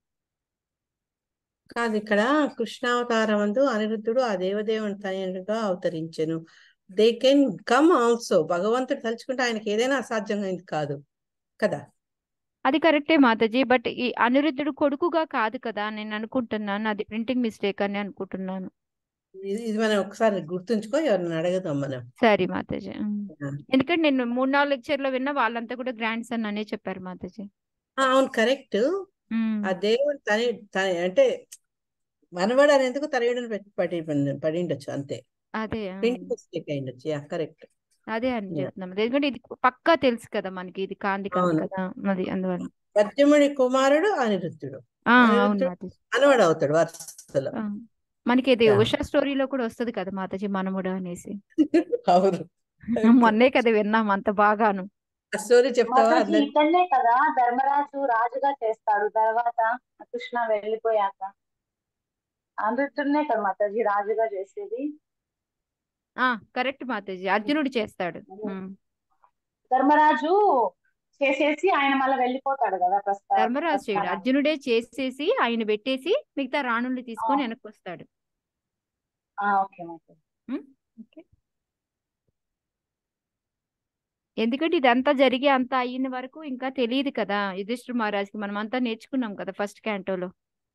కాదు ఇక్కడ కృష్ణావతారం అందు అనిరుద్ధుడు ఆ దేవదేవుని తనయుడుగా అవతరించెను దే కెన్ కమ్ ఆల్సో భగవంతుడు తలుచుకుంటే ఆయనకి ఏదైనా అసాధ్యమైంది కాదు కదా అది కరెక్టే మాతాజీ బట్ ఈ అనిరుద్ధుడు కొడుకుగా కాదు కదా నేను అనుకుంటున్నాను అది ప్రింటింగ్ మిస్టేక్ అని అనుకుంటున్నాను ఇది ఇది మనం ఒకసారి గుర్తుంచుకో ఎవరిని అడగదాం మనం సరే మాతాజీ ఉమ్. ఆ, ఎందుకంటే నేను మూడు నాలుగు లెక్చర్ లో విన్నా వాళ్ళంతా కూడా గ్రాండ్ సన్ అనే చెప్పారు మాతాజీ ఆ, అవును కరెక్ట్ ఉమ్. ఆ దేవుడు తన తన అంటే మనవాడు అనేందుకు తనయుడిని పెట్టి పడి పడి ఉండొచ్చు అంతే అదే ఆ. ప్రింట్ మిస్టేక్ అయి ఉండొచ్చు యా కరెక్ట్ అదే అని యా చెప్తున్నాం ఎందుకంటే ఇది పక్కా తెలుసు కదా మనకి ఇది కాంది కాదు అవును కదా అది అందువల్ల పద్యముడి కుమారుడు అనిరుద్ధుడు ఆ అవును అనిరుద్ధుడు మాతాజీ మనవడు అవుతాడు వరుసలో ఆ. మనకి ఇది యా ఉషా స్టోరీలో కూడా వస్తది కదా మాతాజీ మనముడు అనేసి అవును కరెక్ట్ మొన్నే కదా విన్నాం అంత బాగాను ఆ స్టోరీ చెప్తావా మాతాజీ అందరికి ఇక్కడనే కదా ధర్మరాజు రాజుగా చేస్తాడు తర్వాత కృష్ణ వెళ్ళిపోయాక అమృతుడినే కదా మాతాజీ రాజుగా చేసేది ఆ కరెక్ట్ మాతాజీ అర్జునుడు చేస్తాడు ఉమ్. ధర్మరాజు చేసేసి ఆయన మళ్ళీ వెళ్ళిపోతాడు కదా ప్రస్థా ధర్మరాజు చేయడు ప్రస్థానానికి అర్జునుడే చేసేసి ఆయన పెట్టేసి మిగతా రాణుల్ని ఆ, తీసుకొని వెనక్కి వస్తాడు ఆ, ఓకే మాతాజీ ఉమ్, ఓకే ఎందుకంటే ఇదంతా జరిగి అంతా అయిన వరకు ఇంకా తెలియదు కదా యుధిష్ఠిర మహారాజుకి మనం అంతా నేర్చుకున్నాం కదా ఫస్ట్ క్యాంటోలో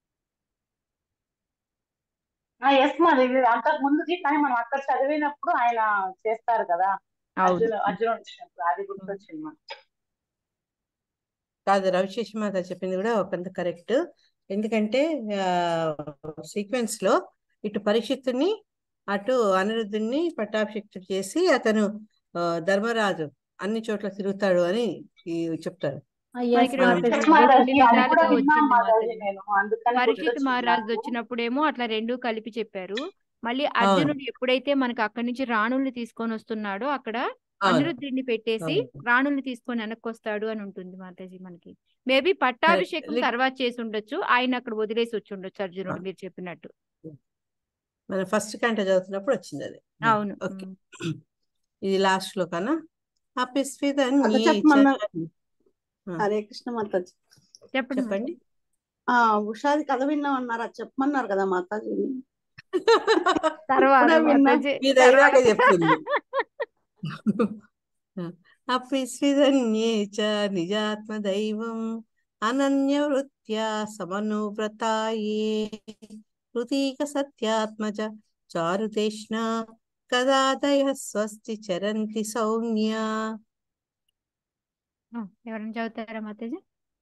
ఎస్ మాది అంతకు ముందుది కానీ మనం అక్కడ చదివినప్పుడు ఆయన చేస్తారు కదా అవును అర్జున అర్జునుడు వచ్చినప్పుడు అది గుర్తొచ్చింది మనకి కాదు రవిశేష్ మాత చెప్పింది కూడా కొంత కరెక్ట్ ఎందుకంటే సీక్వెన్స్ లో ఇటు పరీక్షిత్తుని అటు అనిరుద్ధుని పట్టాభిషిక్తుడు చేసి అతను ఆ, ధర్మరాజు అన్ని చోట్ల తిరుగుతాడు అని ఈ చెప్తారు ఎస్ మనకి రెండు మాతాజీ రెండు మాతాజీ అది విధాలుగా కూడా విన్నాను వచ్చింది మాతాజీ మాతాజీ నేను అందుకని పరీక్షిత్ గుర్తొచ్చింది మహారాజ్ నాకు వచ్చినప్పుడేమో అట్లా రెండు కలిపి చెప్పారు మళ్ళీ అవును అర్జునుడు ఎప్పుడైతే మనకు అక్కడి నుంచి రాణుల్ని తీసుకొని వస్తున్నాడో అక్కడ అవును అనిరుద్ధుడిని పెట్టేసి అవును రాణుల్ని తీసుకొని వెనక్కి వస్తాడు అని ఉంటుంది మాతాజీ మనకి మేబీ కరెక్ట్ పట్టాభిషేకం తర్వాత చేసి ఉండొచ్చు ఆయన అక్కడ వదిలేసి వచ్చి ఉండొచ్చు అర్జునుడు మీరు చెప్పినట్టు మనం ఫస్ట్ కంట చదువుతున్నప్పుడు వచ్చింది అది అవును ఓకే ఉమ్. ఇది లాస్ట్ లో కన్నా కథ అపిస్విదన్యే చెప్పమన్నారు చ ఆ, హరే కృష్ణ మాతాజీ చెప్పండి చెప్పండి మాతాజీ ఆ ఉషాది కథ విన్నామన్నారు అది చెప్పమన్నారు కదా మాతాజీని తర్వాత ఇప్పుడే విన్నా మాతాజీ మీ తర్వాత దగ్గర చెప్తుంది అపిస్విదన్యే చ నిజాత్మదైవం అనన్యవృత్యా సమనువ్రతాయే కృతీక సత్యాత్మజ చారుతేష్ణ కదాదయ స్వస్తి చరంతి సౌమ్య ఆ, ఎవరైనా చదువుతారా మాతాజీ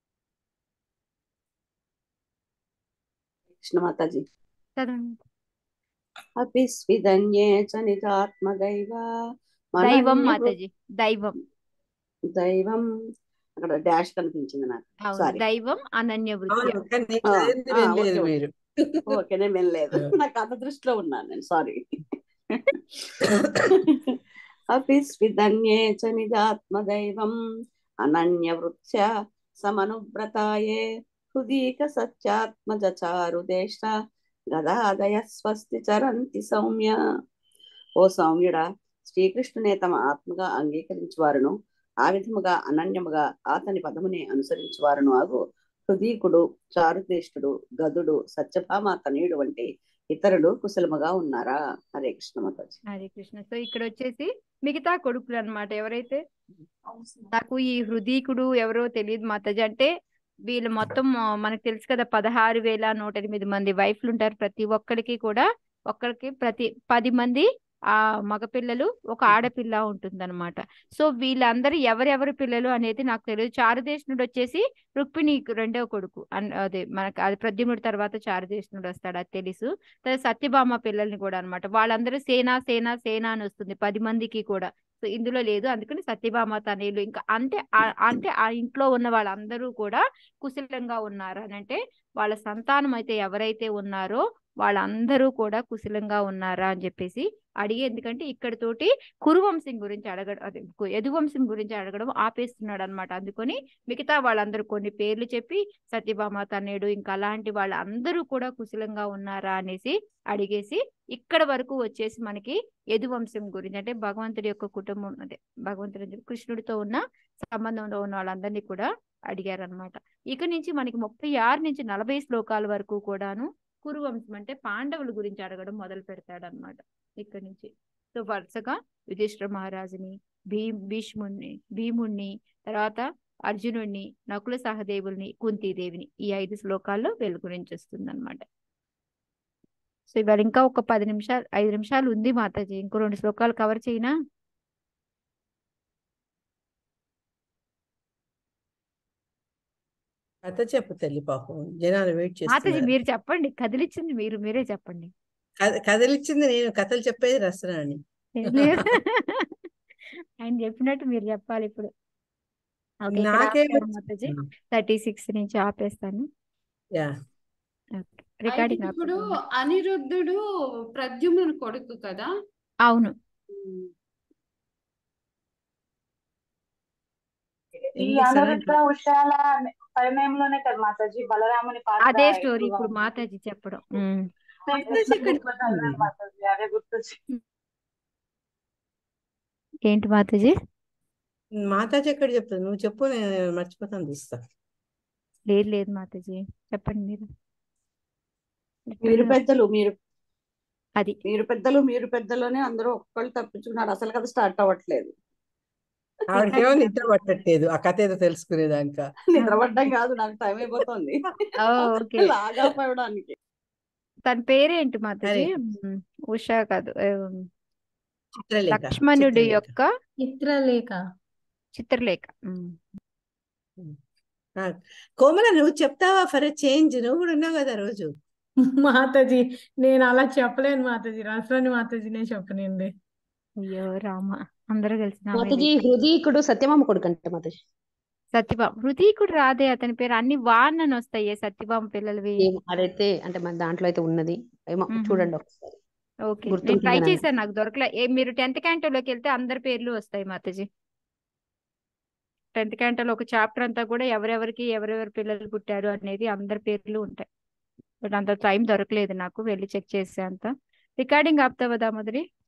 కృష్ణ మాతాజీ చదవండి అపి స్విదన్యే చ నిజాత్మదైవ దైవం మనన్య మాతాజీ దైవం దైవం అక్కడ డాష్ కనిపించింది నాకు అవును సారీ దైవం అనన్య వృత్య అవును కానీ నేను ఆ, చదివింది ఆ, ఓకే వినలేదు ఓకే మీరు ఓకే నేను వినలేదు ఆ. నా కథ దృష్టిలో ఉన్నాను నేను సారీ అపి స్విదన్యే చ నిజాత్మదైవం అనన్యవృత్య సమనువ్రతాయే హృదీక సత్యాత్మజ చారుదేశ గదాదయ స్వస్తి చరంతి సౌమ్య ఓ సౌమ్యుడా శ్రీకృష్ణునే తమ ఆత్మగా అంగీకరించువారును ఆ విధముగా అనన్యముగా అతని పదమునే అనుసరించువారును అగు హృదీకుడు చారుతేష్టుడు గదుడు సత్యభామ తనయుడు వంటి ఇతరులు కుశలముగా ఉన్నారా హరే కృష్ణ మాతాజీ హరే కృష్ణ సో ఇక్కడ వచ్చేసి మిగతా కొడుకులు అన్నమాట ఎవరైతే నాకు ఈ హృదీకుడు ఎవరో తెలియదు మాతాజీ అంటే వీళ్ళు మొత్తం ఆ, మనకు తెలుసు కదా పదహారు వేల నూట ఎనిమిది మంది వైఫ్లు ఉంటారు ప్రతి ఒక్కరికి కూడా ఒక్కరికి ప్రతి పది మంది ఆ మగపిల్లలు ఒక ఆడపిల్ల ఉంటుందన్నమాట సో వీళ్ళందరూ ఎవరెవరి పిల్లలు అనేది నాకు తెలియదు చారుదేశనుడు వచ్చేసి రుక్మిణికి రెండవ కొడుకు అన్- అదే మనకు అది ప్రద్యుమ్నుడి తర్వాత చారుదేశనుడు వస్తాడు అది తెలుసు తర్వాత సత్యభామ పిల్లల్ని కూడా అన్నమాట వాళ్ళందరూ సేనా సేనా సేనా అని వస్తుంది పది మందికి కూడా సో ఇందులో లేదు అందుకని సత్యభామ తనయులు ఇంకా అంటే ఆ- అంటే ఆ ఇంట్లో ఉన్న వాళ్ళందరూ కూడా కుశలంగా ఉన్నారు అని అంటే వాళ్ళ సంతానం అయితే ఎవరైతే ఉన్నారో వాళ్ళందరూ కూడా కుశలంగా ఉన్నారా అని చెప్పేసి అడిగి ఎందుకంటే ఇక్కడితోటి కురువంశం గురించి అడగడం అదే కు- యదువంశం గురించి అడగడం ఆపేస్తున్నాడు అనమాట అందుకని మిగతా వాళ్ళందరూ కొన్ని పేర్లు చెప్పి సత్యభామ తనయుడు ఇంకా అలాంటి వాళ్ళందరూ కూడా కుశలంగా ఉన్నారా అనేసి అడిగేసి ఇక్కడ వరకు వచ్చేసి మనకి యదువంశం గురించి అంటే భగవంతుడి యొక్క కుటుంబం అదే భగవంతుడి అంటే కృష్ణుడితో ఉన్న సంబంధంలో ఉన్న వాళ్ళందరినీ కూడా అడిగారనమాట ఇక నుంచి మనకి ముప్పై ఆరు నుంచి నలభై శ్లోకాల వరకు కూడాను కురువంశం అంటే పాండవుల గురించి అడగడం మొదలు పెడతాడు అనమాట ఇక్కడ నుంచి సో వరుసగా యుధిష్ఠిర మహారాజుని భీ భీష్ముణ్ణి భీముణ్ణి తర్వాత అర్జునుడిని నకుల సహదేవుల్ని కుంతీదేవిని ఈ ఐదు శ్లోకాల్లో వీళ్ళ గురించి వస్తుంది అనమాట సో ఇవాళ ఇంకా ఒక పది నిమిషాలు ఐదు నిమిషాలు ఉంది మాతాజీ ఇంకో రెండు శ్లోకాలు కవర్ చేయనా కథ చెప్పు తల్లి పాపం జనాలు వెయిట్ మాతాజీ చేస్తున్నారు మీరు చెప్పండి కదిలిచ్చింది మీరు మీరే చెప్పండి కథ- కథలిచ్చింది నేను కథలు చెప్పేది రసనాని లేదు. ఆయన చెప్పినట్టు మీరు చెప్పాలి ఇప్పుడు ఓకే ఇక్కడ నాకే ఆపుతాను మాతాజీ థర్టీ సిక్స్ నుంచి ఆపేస్తాను యా ఓకే అయితే రికార్డింగ్ ఇప్పుడు ఆపుతాను అనిరుద్ధుడు ప్రద్యుమ్నుని కొడుకు కదా అవును ఈ ఏం చేస్తారంటే అనురుద్ధ ఉషాల పరిణయంలోనే కదా మాతాజీ బలరాముని పాత్ర అదే స్టోరీ ఎక్కువగా ఇప్పుడు ఉంది మాతాజీ చెప్పడం ఉమ్. మాతాజీ ఎక్కడ బుక్ లో చదివాను మాతాజీ అదే గుర్తొచ్చింది ఏంటి మాతాజీ మాతాజీ ఎక్కడ చెప్తుంది నువ్వు చెప్పు నేను మర్చిపోతాను చూస్తా లేదు లేదు మాతాజీ చెప్పండి మీరు మీరు పెద్దలు మీరు అది మీరు పెద్దలు మీరు పెద్దలోనే అందరూ ఒక్కళ్ళు తప్పించుకున్నారు అసలు కథ స్టార్ట్ అవ్వట్లేదు ఆవిడకేమో నిద్ర పట్టట్లేదు ఆ కథ ఏదో తెలుసుకునేదానిక నిద్రపడ్డం కాదు నాకు టైం అయిపోతుంది ఓ ఓకే లాగా పోవడానికి తన పేరేంటి మాతాజీ హరే ఉమ్, ఉషా కాదు ఉమ్, చిత్రలేఖ లక్ష్మణుడి చిత్రలేఖ యొక్క చిత్రలేఖ చిత్రలేఖ ఉమ్. ఆ, కోమల నువ్వు చెప్తావా ఫర్ చేంజ్ నువ్వు కూడా ఉన్నావు కదా రోజు మాతాజీ నేను అలా చెప్పలేను మాతాజీ రసరాని మాతాజీనే చెప్పనండి అయ్యో రామ అందరూ కలిసి నా మీద మాతాజీ హృదయకుడు సత్యమామ కొడుకు అంట మాతాజీ సత్యభామ హృదయకుడు రాదే అతని పేరు అన్ని వాన్ అని వస్తాయి సత్యభామ పిల్లలవి ఏమో అదైతే అంటే మన దాంట్లో అయితే ఉన్నది ఏమో మ్హూ. చూడండి ఒకసారి ఓకే నేను గుర్తుంటుంది ట్రై నాకు చేశాను నాకు దొరకలే ఏ మీరు టెన్త్ క్యాంటోలోకి వెళ్తే అందరి పేర్లు వస్తాయి మాతాజీ టెన్త్ క్యాంటోలో ఒక చాప్టర్ అంతా కూడా ఎవరెవరికి ఎవరెవరి పిల్లలు పుట్టారు అనేది అందరి పేర్లు ఉంటాయి బట్ అంత టైం దొరకలేదు నాకు వెళ్ళి చెక్ చేసే అంత రికార్డింగ్ ఆపుతావా దామోదరి